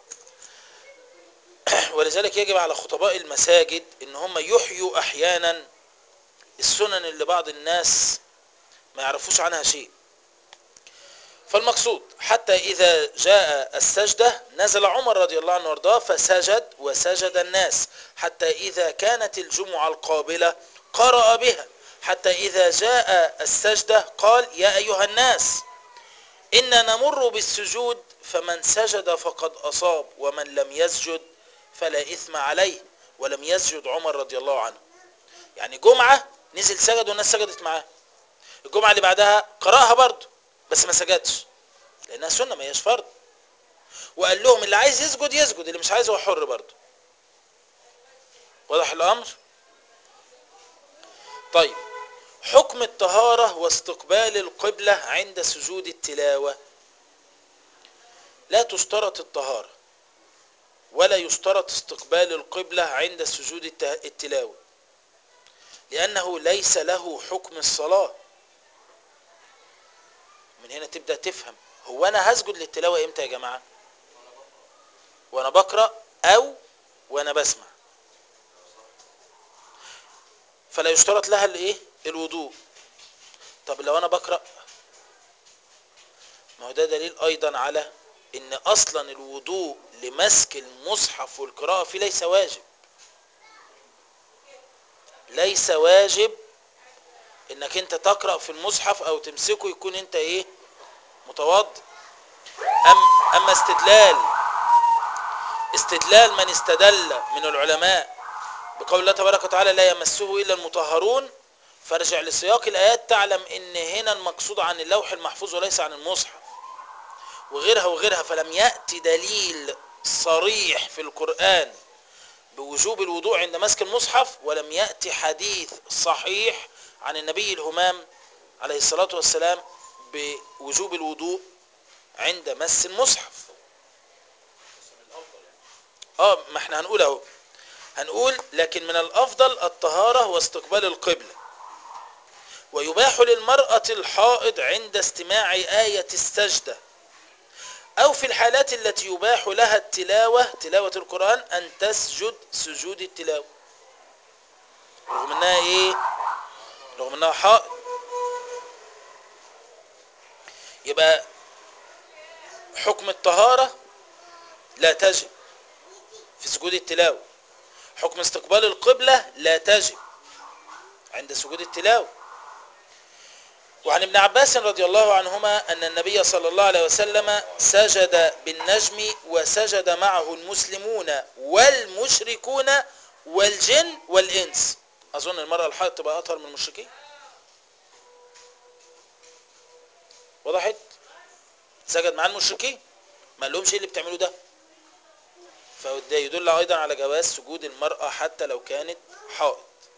ولذلك يجب على خطباء المساجد ان هم يحيوا احيانا السنن اللي بعض الناس ما يعرفوش عنها شيء فالمقصود حتى إذا جاء السجدة نزل عمر رضي الله عنه وارضاه فسجد وسجد الناس حتى إذا كانت الجمعة القابلة قرأ بها حتى إذا جاء السجدة قال يا أيها الناس إن نمر بالسجود فمن سجد فقد أصاب ومن لم يسجد فلا إثم عليه ولم يسجد عمر رضي الله عنه يعني جمعة نزل سجد والناس سجدت معاه الجمعة اللي بعدها قرأها برضه بس ما سجدش لانها سنه ما هياش فرض وقال لهم اللي عايز يسجد يسجد اللي مش عايز هو حر برضه واضح الامر طيب حكم الطهارة واستقبال القبلة عند سجود التلاوة لا تشترط الطهارة ولا يشترط استقبال القبلة عند سجود الت- التلاوة لأنه ليس له حكم الصلاة من هنا تبدأ تفهم هو أنا هسجد للتلاوة إمتى يا جماعة وأنا بقرأ أو وأنا بسمع فلا يشترط لها الايه الوضوء طب لو انا بقرا ما هو ده دليل ايضا على ان اصلا الوضوء لمسك المصحف والقراءه فيه ليس واجب ليس واجب انك انت تقرا في المصحف او تمسكه يكون انت ايه متوضئ أم اما استدلال استدلال من استدل من العلماء بقول الله تبارك وتعالى لا يمسه الا المطهرون فارجع لسياق الايات تعلم ان هنا المقصود عن اللوح المحفوظ وليس عن المصحف وغيرها وغيرها فلم ياتي دليل صريح في القران بوجوب الوضوء عند مسك المصحف ولم ياتي حديث صحيح عن النبي الهمام عليه الصلاه والسلام بوجوب الوضوء عند مس المصحف بس من الافضل يعني اه ما احنا هنقول اهو هنقول لكن من الافضل الطهارة واستقبال القبلة ويباح للمرأة الحائض عند استماع آية السجدة او في الحالات التي يباح لها التلاوة تلاوة القرآن ان تسجد سجود التلاوة رغم انها ايه رغم انها حائض يبقى حكم الطهارة لا تجب في سجود التلاوة حكم استقبال القبلة لا تجب عند سجود التلاوة وعن ابن عباس رضي الله عنهما أن النبي صلى الله عليه وسلم سجد بالنجم وسجد معه المسلمون والمشركون والجن والإنس أظن المرأة الحائض تبقى أطهر من المشركين وضحت سجد مع المشركين ما لهمش ايه اللي بتعملوا ده فده يدل ايضا على جواز سجود المرأة حتى لو كانت حائض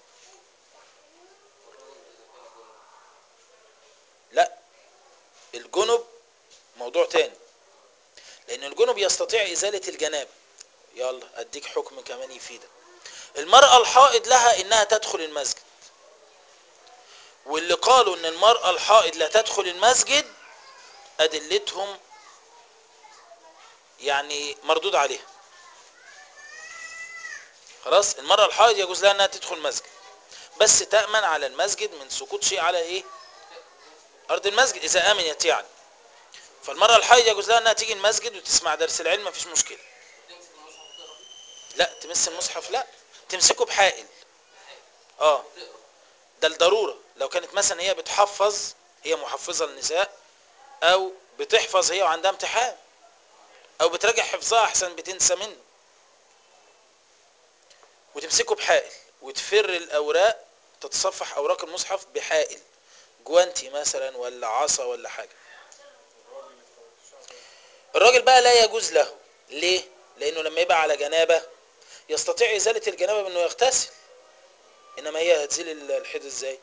لا الجنب موضوع تاني لان الجنب يستطيع ازالة الجنابة يلا اديك حكم كمان يفيدك المرأة الحائض لها انها تدخل المسجد واللي قالوا ان المرأة الحائض لا تدخل المسجد ادلتهم يعني مردود عليها خلاص المرأة الحائض يجوز لها انها تدخل مسجد بس تأمن على المسجد من سقوط شيء على ايه ارض المسجد اذا امنت يعني فالمرأة الحائض يجوز لها انها تيجي المسجد وتسمع درس العلم مفيش مشكلة تمسك المصحف تقرا فيه لا تمس المصحف لا تمسكه بحائل اه تقرا ده الضرورة لو كانت مثلا هي بتحفظ هي محفظة للنساء او بتحفظ هي وعندها امتحان او بتراجع حفظها احسن بتنسى منه وتمسكه بحائل وتفر الاوراق تتصفح اوراق المصحف بحائل جوانتي مثلا ولا عصا ولا حاجة الراجل بقى لا يجوز له ليه لانه لما يبقى على جنابه يستطيع ازاله الجنابه بانه يغتسل انما هي هتزيل ال- الحيض ازاي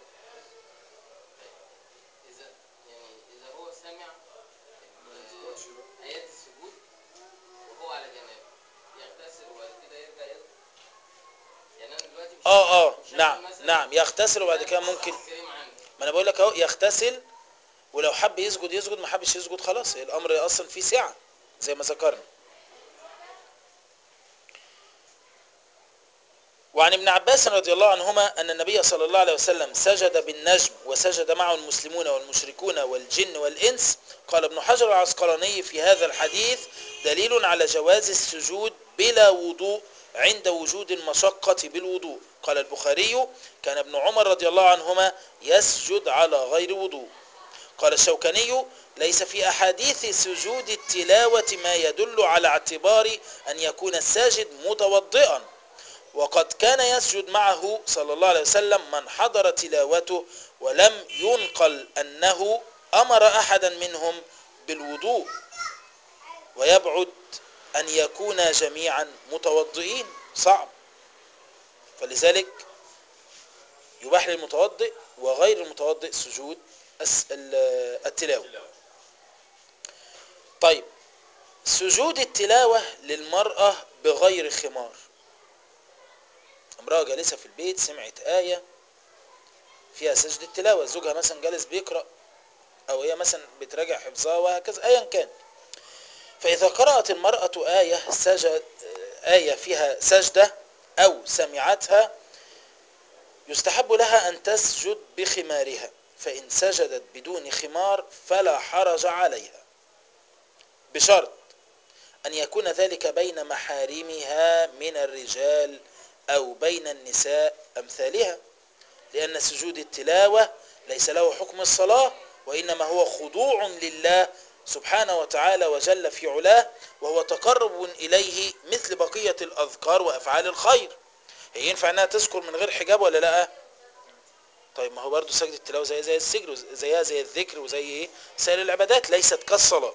اذا يعني اذا هو سمع ال- ايات السجود وهو على جنابه يغتسل وبعد كده يرجع يصلي يعني انا دلوقتي مش اه اه مش هاخد نعم مثلاً نعم يغتسل وبعد كده المصحف ممكن الكريم عندي ما انا بقول لك اهو يغتسل ولو حب يسجد يسجد ما حبش يسجد خلاص الامر اصلا فيه سعه زي ما ذكرنا وعن ابن عباس رضي الله عنهما أن النبي صلى الله عليه وسلم سجد بالنجم وسجد معه المسلمون والمشركون والجن والإنس قال ابن حجر العسقلاني في هذا الحديث دليل على جواز السجود بلا وضوء عند وجود المشقة بالوضوء قال البخاري كان ابن عمر رضي الله عنهما يسجد على غير وضوء قال الشوكاني ليس في أحاديث سجود التلاوة ما يدل على اعتبار أن يكون الساجد متوضئا وقد كان يسجد معه صلى الله عليه وسلم من حضر تلاوته ولم ينقل أنه أمر أحدا منهم بالوضوء ويبعد أن يكون جميعا متوضئين صعب فلذلك يباح للمتوضئ وغير المتوضئ سجود الس- ال- التلاوة طيب سجود التلاوة للمرأة بغير خمار امرأة جالسة في البيت سمعت آية فيها سجد التلاوة زوجها مثلا جالس بيقرأ أو هي مثلا بتراجع حفظها وهكذا أيا كان فإذا قرأت المرأة آية سجد آية فيها سجدة أو سمعتها يستحب لها أن تسجد بخمارها فإن سجدت بدون خمار فلا حرج عليها بشرط أن يكون ذلك بين محارمها من الرجال أو بين النساء أمثالها لأن سجود التلاوة ليس له حكم الصلاة وإنما هو خضوع لله سبحانه وتعالى وجل في علاه وهو تقرب إليه مثل بقية الأذكار وأفعال الخير هي ينفع انها تذكر من غير حجاب ولا لا طيب ما هو برضو سجد التلاوه زي زي السجر وز- زيها زي الذكر وزي ايه سائر العبادات ليست كالصلاه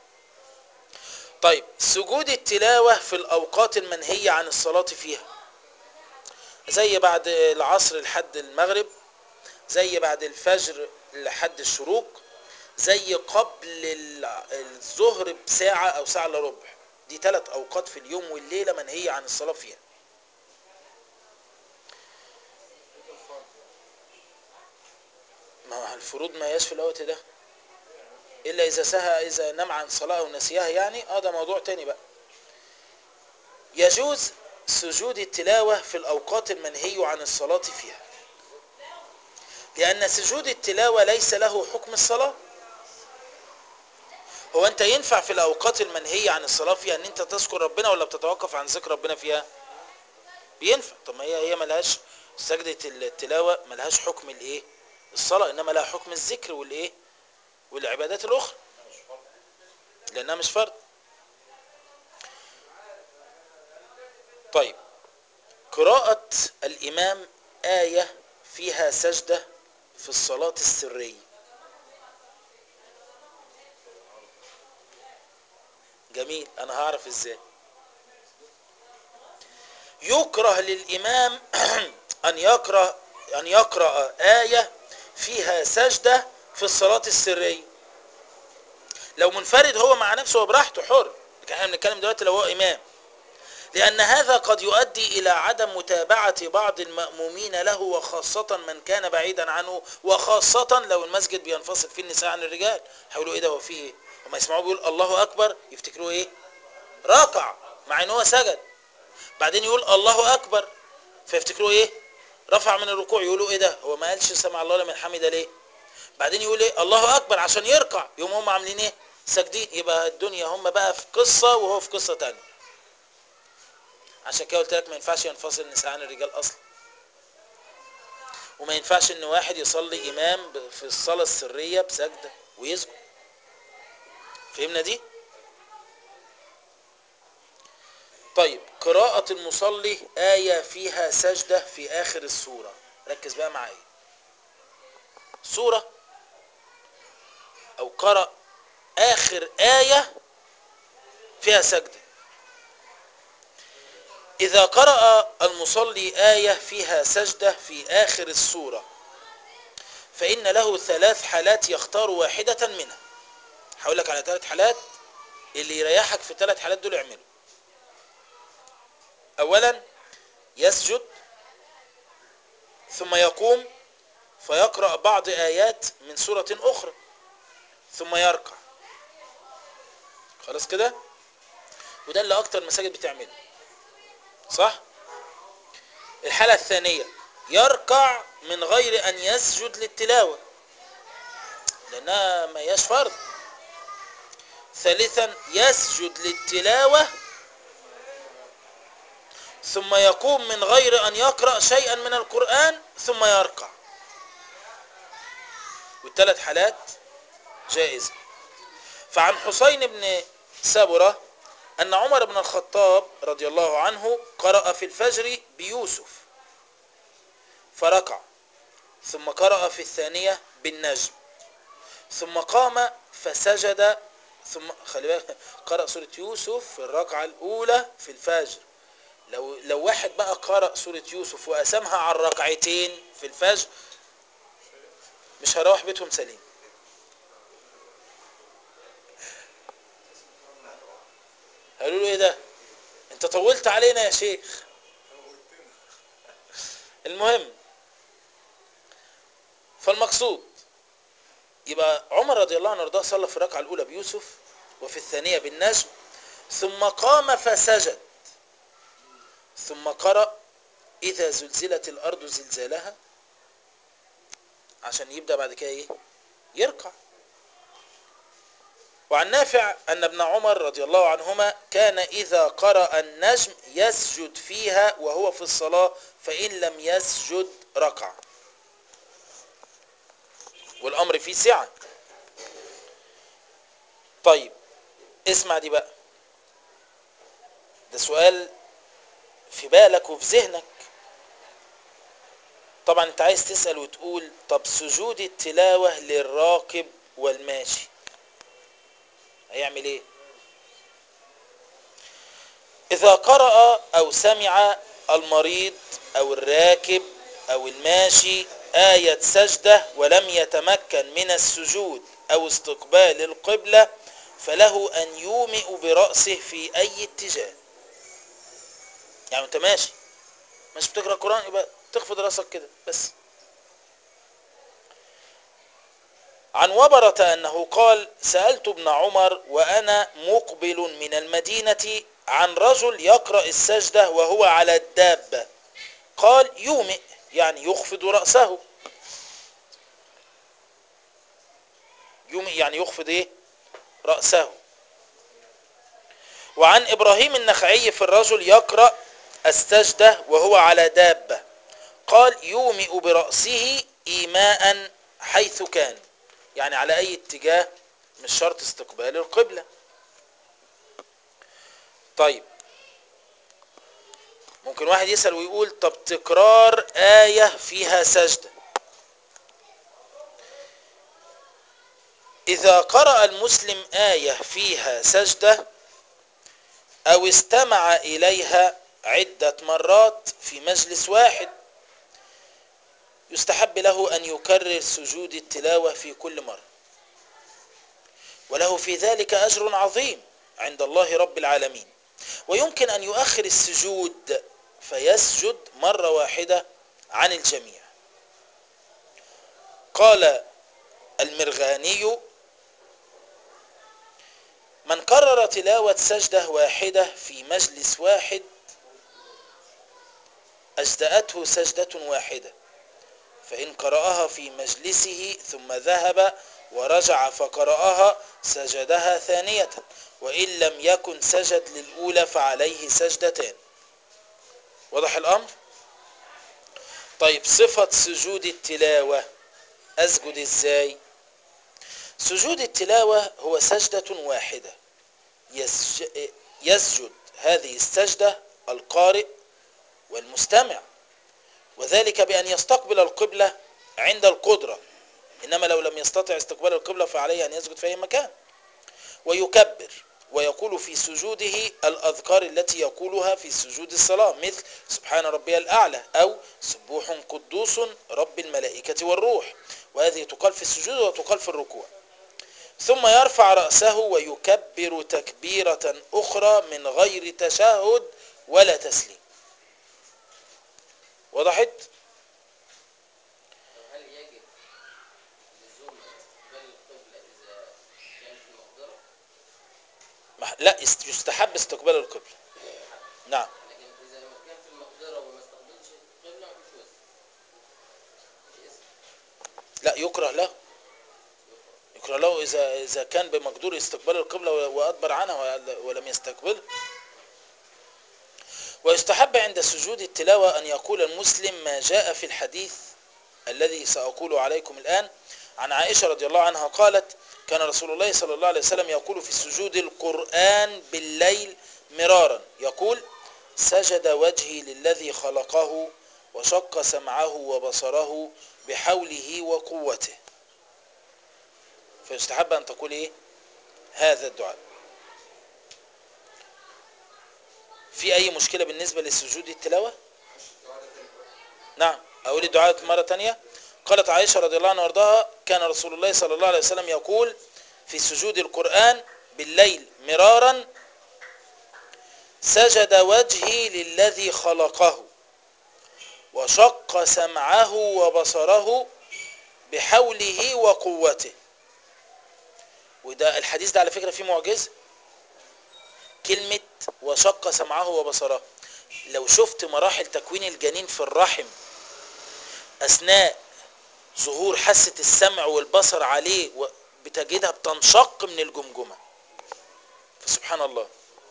طيب سجود التلاوه في الاوقات المنهيه عن الصلاه فيها زي بعد العصر لحد المغرب زي بعد الفجر لحد الشروق زي قبل ال- الظهر بساعه او ساعه الا ربع دي ثلاث اوقات في اليوم والليله منهيه عن الصلاه فيها ما هو الفروض ما هياش في الوقت ده الا اذا سهى اذا نام عن صلاه او نسيها يعني اه ده موضوع تاني بقى يجوز سجود التلاوه في الاوقات المنهي عن الصلاه فيها لان سجود التلاوه ليس له حكم الصلاه هو انت ينفع في الاوقات المنهيه عن الصلاه فيها ان انت تذكر ربنا ولا بتتوقف عن ذكر ربنا فيها بينفع طب ما هي هي ملهاش سجده التلاوه ملهاش حكم الايه الصلاه انما لها حكم الذكر والايه والعبادات الاخرى لانها مش فرض طيب قراءة الإمام آية فيها سجدة في الصلاة السرية جميل أنا هعرف إزاي يكره للإمام أن يقرأ أن يقرأ آية فيها سجدة في الصلاة السرية لو منفرد هو مع نفسه وبراحته حر لكن احنا بنتكلم دلوقتي لو هو إمام لأن هذا قد يؤدي إلى عدم متابعة بعض المأمومين له وخاصة من كان بعيدا عنه وخاصة لو المسجد بينفصل فيه النساء عن الرجال هيقولوا إيه ده هو فيه إيه؟ هما يسمعوه بيقول الله أكبر يفتكروا إيه؟ راكع مع إن هو سجد بعدين يقول الله أكبر فيفتكروا إيه؟ رفع من الركوع يقولوا إيه ده؟ هو ما قالش سمع الله لمن حمده ليه؟ بعدين يقول إيه؟ الله أكبر عشان يركع يوم هم عاملين إيه؟ ساجدين يبقى الدنيا هم بقى في قصة وهو في قصة تانية عشان كده قلت لك ما ينفعش ينفصل النساء عن الرجال اصلا وما ينفعش ان واحد يصلي امام ب- في الصلاه السريه بسجده ويسجد فهمنا دي طيب قراءة المصلي آية فيها سجدة في آخر السورة ركز بقى معايا سورة أو قرأ آخر آية فيها سجدة إذا قرأ المصلي آية فيها سجدة في آخر السورة فإن له ثلاث حالات يختار واحدة منها هقول لك على ثلاث حالات اللي يريحك في الثلاث حالات دول اعمله أولا يسجد ثم يقوم فيقرأ بعض آيات من سورة أخرى ثم يركع خلاص كده وده اللي أكتر مساجد بتعمله صح الحالة الثانية يركع من غير أن يسجد للتلاوة لأنها ما هياش فرض ثالثا يسجد للتلاوة ثم يقوم من غير أن يقرأ شيئا من القرآن ثم يركع والثلاث حالات جائزة فعن حسين بن سبرة أن عمر بن الخطاب رضي الله عنه قرأ في الفجر بيوسف فركع ثم قرأ في الثانية بالنجم ثم قام فسجد ثم خلي بالك قرأ سورة يوسف في الركعة الأولى في الفجر لو لو واحد بقى قرأ سورة يوسف وقسمها على الركعتين في الفجر مش هيروح بيتهم سليم قالوا له ايه ده انت طولت علينا يا شيخ المهم فالمقصود يبقى عمر رضي الله عنه وارضاه صلى في الركعه الاولى بيوسف وفي الثانيه بالنجم ثم قام فسجد ثم قرأ إذا زلزلت الأرض زلزالها عشان يبدأ بعد كده إيه يركع وعن نافع أن ابن عمر رضي الله عنهما كان إذا قرأ النجم يسجد فيها وهو في الصلاة فإن لم يسجد ركع والأمر فيه سعة طيب اسمع دي بقى ده سؤال في بالك وفي ذهنك طبعا انت عايز تسأل وتقول طب سجود التلاوة للراكب والماشي هيعمل ايه اذا قرأ او سمع المريض او الراكب او الماشي آية سجدة ولم يتمكن من السجود او استقبال القبلة فله ان يومئ برأسه في اي اتجاه يعني انت ماشي مش بتقرا قران يبقى تخفض راسك كده بس عن وبرة أنه قال سألت ابن عمر وأنا مقبل من المدينة عن رجل يقرأ السجدة وهو على الدابة قال يومئ يعني يخفض رأسه يومئ يعني يخفض ايه رأسه وعن إبراهيم النخعي في الرجل يقرأ السجدة وهو على دابة قال يومئ برأسه إيماء حيث كان يعني على أي اتجاه مش شرط استقبال القبلة طيب ممكن واحد يسأل ويقول طب تكرار آية فيها سجدة إذا قرأ المسلم آية فيها سجدة أو استمع إليها عدة مرات في مجلس واحد يستحب له أن يكرر سجود التلاوة في كل مرة وله في ذلك أجر عظيم عند الله رب العالمين ويمكن أن يؤخر السجود فيسجد مرة واحدة عن الجميع قال المرغاني من قرر تلاوة سجدة واحدة في مجلس واحد أجدأته سجدة واحدة فإن قرأها في مجلسه ثم ذهب ورجع فقرأها سجدها ثانية وإن لم يكن سجد للأولى فعليه سجدتان واضح الأمر؟ طيب صفة سجود التلاوة أسجد إزاي؟ سجود التلاوة هو سجدة واحدة يسج- يسجد هذه السجدة القارئ والمستمع وذلك بأن يستقبل القبلة عند القدرة إنما لو لم يستطع استقبال القبلة فعليه أن يسجد في أي مكان ويكبر ويقول في سجوده الأذكار التي يقولها في سجود الصلاة مثل سبحان ربي الأعلى أو سبوح قدوس رب الملائكة والروح وهذه تقال في السجود وتقال في الركوع ثم يرفع رأسه ويكبر تكبيرة أخرى من غير تشهد ولا تسليم وضحت؟ طب هل يجب لزوم استقبال القبلة إذا كان في المقدرة؟ مح- لا است- يستحب استقبال القبلة نعم لكن إذا ما كان في المقدرة وما استقبلش القبلة مفيش وزن. مفيش اسم. لا يكره له يكره له إذا إذا كان بمقدور استقبال القبلة وأدبر عنها ولا- ولم يستقبلها ويستحب عند سجود التلاوة أن يقول المسلم ما جاء في الحديث الذي سأقول عليكم الآن عن عائشة رضي الله عنها قالت كان رسول الله صلى الله عليه وسلم يقول في السجود القرآن بالليل مرارا يقول سجد وجهي للذي خلقه وشق سمعه وبصره بحوله وقوته فيستحب أن تقول إيه هذا الدعاء في اي مشكلة بالنسبة لسجود التلاوة نعم اقول الدعاء مرة تانية قالت عائشة رضي الله عنها وارضاها كان رسول الله صلى الله عليه وسلم يقول في سجود القرآن بالليل مرارا سجد وجهي للذي خلقه وشق سمعه وبصره بحوله وقوته وده الحديث ده على فكرة فيه معجزة كلمة وشق سمعه وبصره لو شفت مراحل تكوين الجنين في الرحم أثناء ظهور حاسة السمع والبصر عليه و- بتجدها بتنشق من الجمجمة فسبحان الله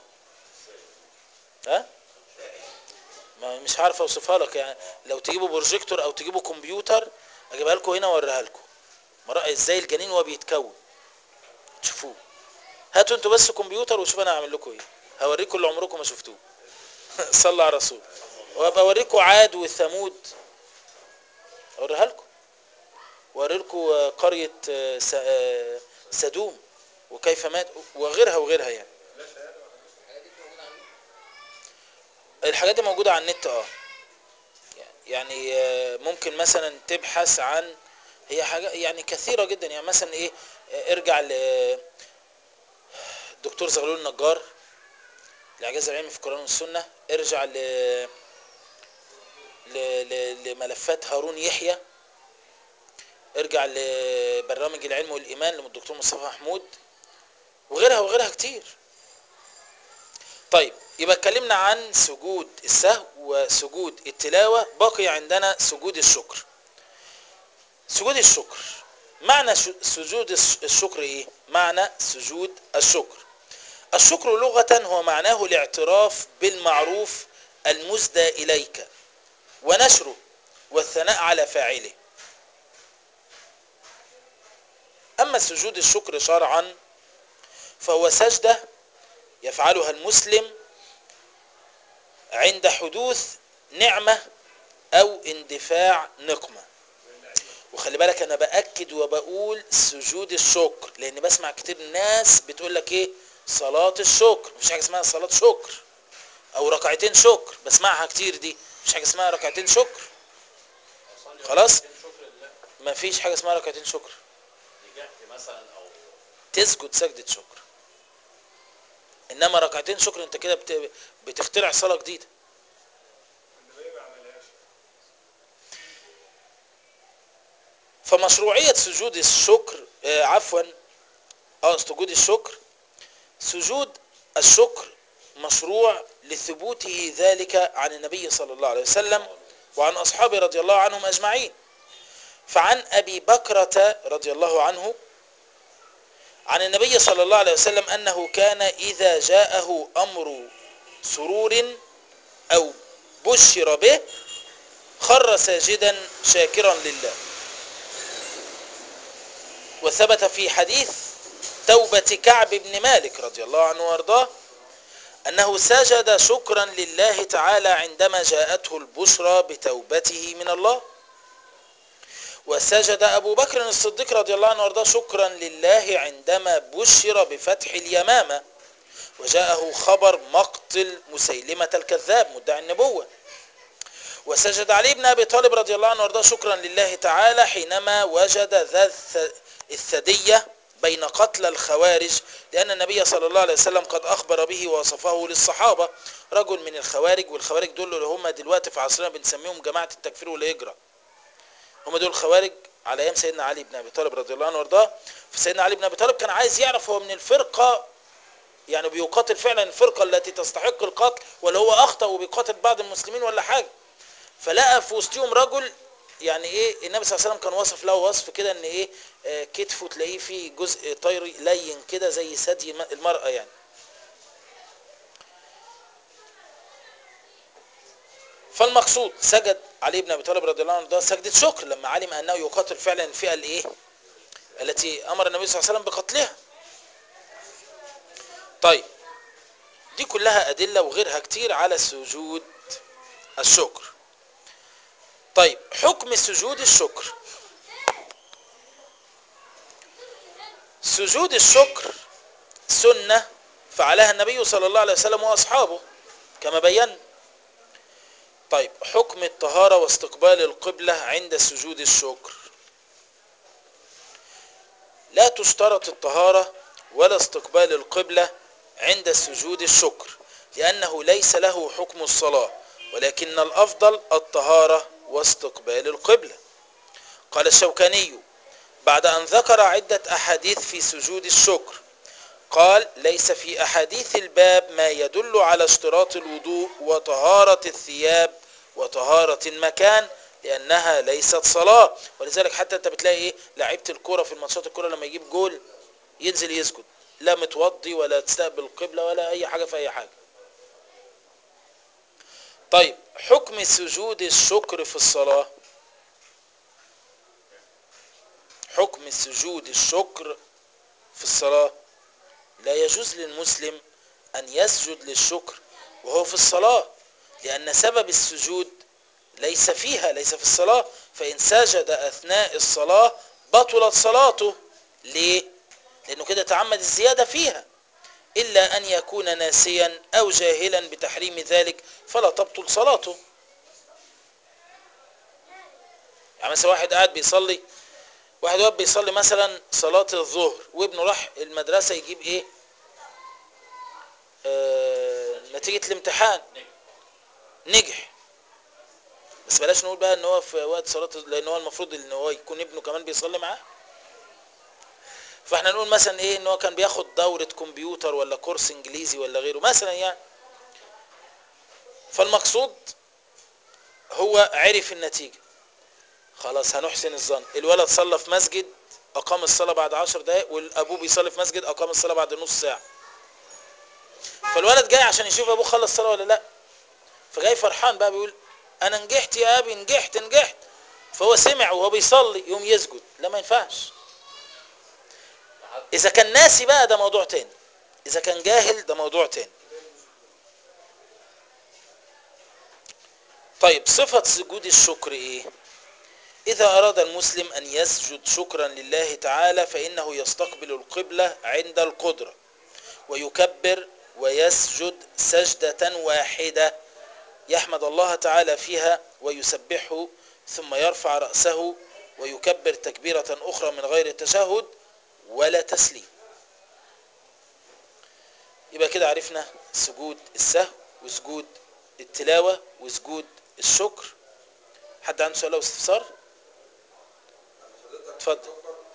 ها ما مش عارف اوصفها لك يعني لو تجيبوا بروجيكتور او تجيبوا كمبيوتر اجيبها لكم هنا واوريها لكم مرا ازاي الجنين وهو بيتكون تشوفوه هاتوا انتوا بس كمبيوتر وشوف انا هعمل لكم ايه هوريكم اللي عمركم ما شفتوه صلى على الرسول وابقى اوريكم عاد وثمود اوريها لكم واوري لكم آه، قريه آه، س- آه، سدوم وكيف مات وغيرها وغيرها يعني الحاجات دي موجودة الحاجات على النت دي موجودة على النت اه يعني آه، ممكن مثلا تبحث عن هي حاجة يعني كثيرة جدا يعني مثلا ايه آه، ارجع ل الدكتور زغلول النجار الاعجاز العلمي في القرآن والسنة ارجع ل ل... ل... لملفات هارون يحيى ارجع لبرنامج العلم والإيمان للدكتور مصطفى محمود وغيرها وغيرها كتير طيب يبقى اتكلمنا عن سجود السهو وسجود التلاوة بقي عندنا سجود الشكر سجود الشكر معنى ش- سجود الش- الشكر ايه معنى سجود الشكر الشكر لغة هو معناه الاعتراف بالمعروف المسدى إليك ونشره والثناء على فاعله أما سجود الشكر شرعا فهو سجدة يفعلها المسلم عند حدوث نعمة أو اندفاع نقمة وخلي بالك أنا بأكد وبقول سجود الشكر لأن بسمع كتير ناس بتقول لك إيه صلاة الشكر مفيش حاجة اسمها صلاة شكر أو ركعتين شكر بسمعها كتير دي مفيش حاجة اسمها ركعتين شكر أصلي خلاص؟ ركعتين شكر لله مفيش حاجة اسمها ركعتين شكر نجحت مثلا او تسجد سجدة شكر انما ركعتين شكر انت كده بت- بتخترع صلاة جديدة فمشروعية سجود الشكر آه عفوا اه سجود الشكر سجود الشكر مشروع لثبوته ذلك عن النبي صلى الله عليه وسلم وعن أصحابه رضي الله عنهم أجمعين فعن أبي بكرة رضي الله عنه عن النبي صلى الله عليه وسلم أنه كان إذا جاءه أمر سرور أو بشر به خر ساجدا شاكرا لله وثبت في حديث توبة كعب بن مالك رضي الله عنه وارضاه أنه سجد شكرا لله تعالى عندما جاءته البشرى بتوبته من الله وسجد أبو بكر الصديق رضي الله عنه وارضاه شكرا لله عندما بشر بفتح اليمامة وجاءه خبر مقتل مسيلمة الكذاب مدعي النبوة وسجد علي بن أبي طالب رضي الله عنه وارضاه شكرا لله تعالى حينما وجد ذا الث- الثدية بين قتل الخوارج لأن النبي صلى الله عليه وسلم قد أخبر به ووصفه للصحابة رجل من الخوارج والخوارج دول اللي هم دلوقتي في عصرنا بنسميهم جماعة التكفير والهجرة هم دول الخوارج على ايام سيدنا علي بن ابي طالب رضي الله عنه وارضاه فسيدنا علي بن ابي طالب كان عايز يعرف هو من الفرقه يعني بيقاتل فعلا الفرقه التي تستحق القتل ولا هو اخطا وبيقاتل بعض المسلمين ولا حاجه فلقى في وسطهم رجل يعني ايه النبي صلى الله عليه وسلم كان واصف له وصف كده ان ايه آه، كتفه تلاقيه فيه جزء طيري لين كده زي ثدي الم- المراه يعني فالمقصود سجد علي بن ابي طالب رضي الله عنه ده سجدة شكر لما علم انه يقاتل فعلا الفئه الايه التي امر النبي صلى الله عليه وسلم بقتلها طيب دي كلها ادله وغيرها كتير على سجود الشكر طيب حكم سجود الشكر سجود الشكر سنه فعلها النبي صلى الله عليه وسلم واصحابه كما بينا طيب حكم الطهارة واستقبال القبلة عند سجود الشكر لا تشترط الطهارة ولا استقبال القبلة عند سجود الشكر لأنه ليس له حكم الصلاة ولكن الأفضل الطهارة واستقبال القبلة قال الشوكاني بعد أن ذكر عدة أحاديث في سجود الشكر قال ليس في أحاديث الباب ما يدل على اشتراط الوضوء وطهارة الثياب وطهارة المكان لأنها ليست صلاة ولذلك حتى أنت بتلاقي إيه لعيبة الكرة في الماتشات الكرة لما يجيب جول ينزل يسجد لا متوضي ولا تستقبل القبلة ولا أي حاجة في أي حاجة طيب حكم سجود الشكر في الصلاة حكم سجود الشكر في الصلاة لا يجوز للمسلم أن يسجد للشكر وهو في الصلاة لأن سبب السجود ليس فيها ليس في الصلاة فإن سجد أثناء الصلاة بطلت صلاته ليه؟ لأنه كده تعمد الزيادة فيها إلا أن يكون ناسيا أو جاهلا بتحريم ذلك فلا تبطل صلاته يعني مثلا واحد قاعد بيصلي واحد واقف بيصلي مثلا صلاة الظهر وابنه راح المدرسة يجيب ايه آه نتيجة الامتحان نجح بس بلاش نقول بقى ان هو في وقت صلاة لان هو المفروض ان هو يكون ابنه كمان بيصلي معاه فاحنا نقول مثلا ايه ان هو كان بياخد دورة كمبيوتر ولا كورس انجليزي ولا غيره مثلا يعني فالمقصود هو عرف النتيجة خلاص هنحسن الظن الولد صلى في مسجد اقام الصلاة بعد عشر دقايق والابوه بيصلي في مسجد اقام الصلاة بعد نص ساعة فالولد جاي عشان يشوف ابوه خلص الصلاة ولا لا فجاي فرحان بقى بيقول انا نجحت يا ابي نجحت نجحت فهو سمع وهو بيصلي يوم يسجد لا ما ينفعش اذا كان ناسي بقى ده موضوع تاني اذا كان جاهل ده موضوع تاني طيب صفة سجود الشكر ايه إذا أراد المسلم أن يسجد شكرا لله تعالى فإنه يستقبل القبلة عند القدرة ويكبر ويسجد سجدة واحدة يحمد الله تعالى فيها ويسبحه ثم يرفع رأسه ويكبر تكبيرة أخرى من غير التشهد ولا تسليم يبقى كده عرفنا سجود السهو وسجود التلاوة وسجود الشكر حد عنده سؤال او استفسار اتفضل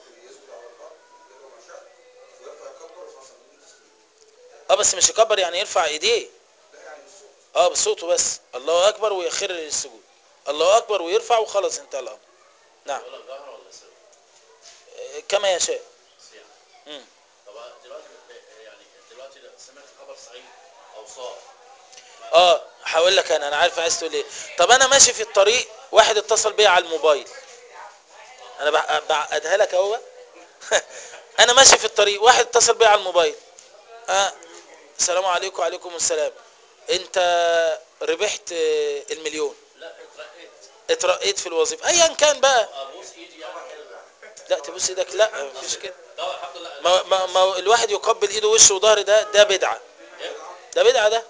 اه بس مش يكبر يعني يرفع ايديه اه بصوته بس الله اكبر ويخر للسجود الله اكبر ويرفع وخلاص انتهى الامر نعم ولا جهر ولا سر آه، كما يشاء صيام مم. طب دلوقتي يعني دلوقتي سمعت خبر صحيح او صار اه هقول لك انا انا عارف عايز تقول ايه طب انا ماشي في الطريق واحد اتصل بيا على الموبايل انا بع- بعقدها لك اهو بقى. انا ماشي في الطريق واحد اتصل بيا على الموبايل آه. السلام عليكم وعليكم السلام انت ربحت آه، المليون لا اترقيت اترقيت في الوظيفه ايا كان بقى ابوس ايدي يعني لا تبص ايدك لا مفيش كده ده الحمد لله ما, ما, ما الواحد يقبل ايده وشه وظهر ده ده بدعه ده بدعه ده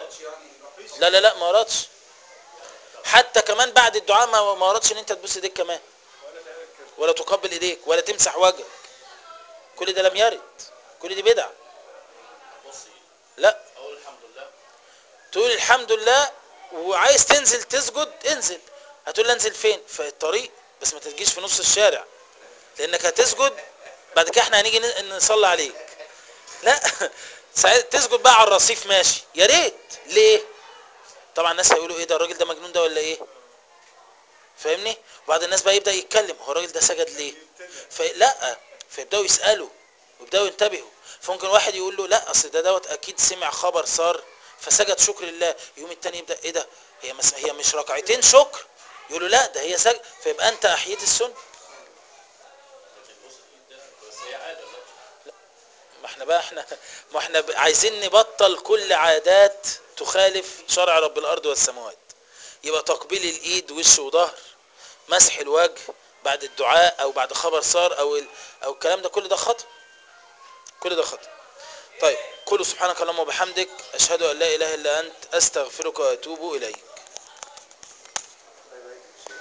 لا لا لا ما وردش حتى كمان بعد الدعاء ما ما وردش ان انت تبوس ايديك كمان ولا تقبل ايديك ولا تمسح وجهك كل ده لم يرد كل دي بدعه ابوس ايدي لا اقول الحمد لله تقول الحمد لله وعايز تنزل تسجد انزل هتقول لي انزل فين في الطريق بس ما تجيش في نص الشارع لانك هتسجد بعد كده احنا هنيجي ن- نصلي عليك لا ساعتها تسجد بقى على الرصيف ماشي يا ريت ليه طبعا الناس هيقولوا ايه ده الراجل ده مجنون ده ولا ايه فاهمني وبعد الناس بقى يبدا يتكلم هو الراجل ده سجد ليه فلا فيبداوا يسالوا ويبداوا ينتبهوا فممكن واحد يقول له لا اصل ده دوت اكيد سمع خبر صار فسجد شكر لله يوم التاني يبدا ايه ده هي مس... هي مش ركعتين شكر يقول له لا ده هي سجد فيبقى انت احييت السنه لكن بوس الايد ده بس هي عاده لا ما احنا بقى احنا ما احنا ب- عايزين نبطل كل عادات تخالف شرع رب الارض والسماوات يبقى تقبيل الايد وش وظهر مسح الوجه بعد الدعاء او بعد خبر صار او ال... او الكلام ده كل ده خطأ كل ده خطأ طيب قولوا سبحانك اللهم وبحمدك أشهد أن لا إله إلا أنت أستغفرك وأتوب إليك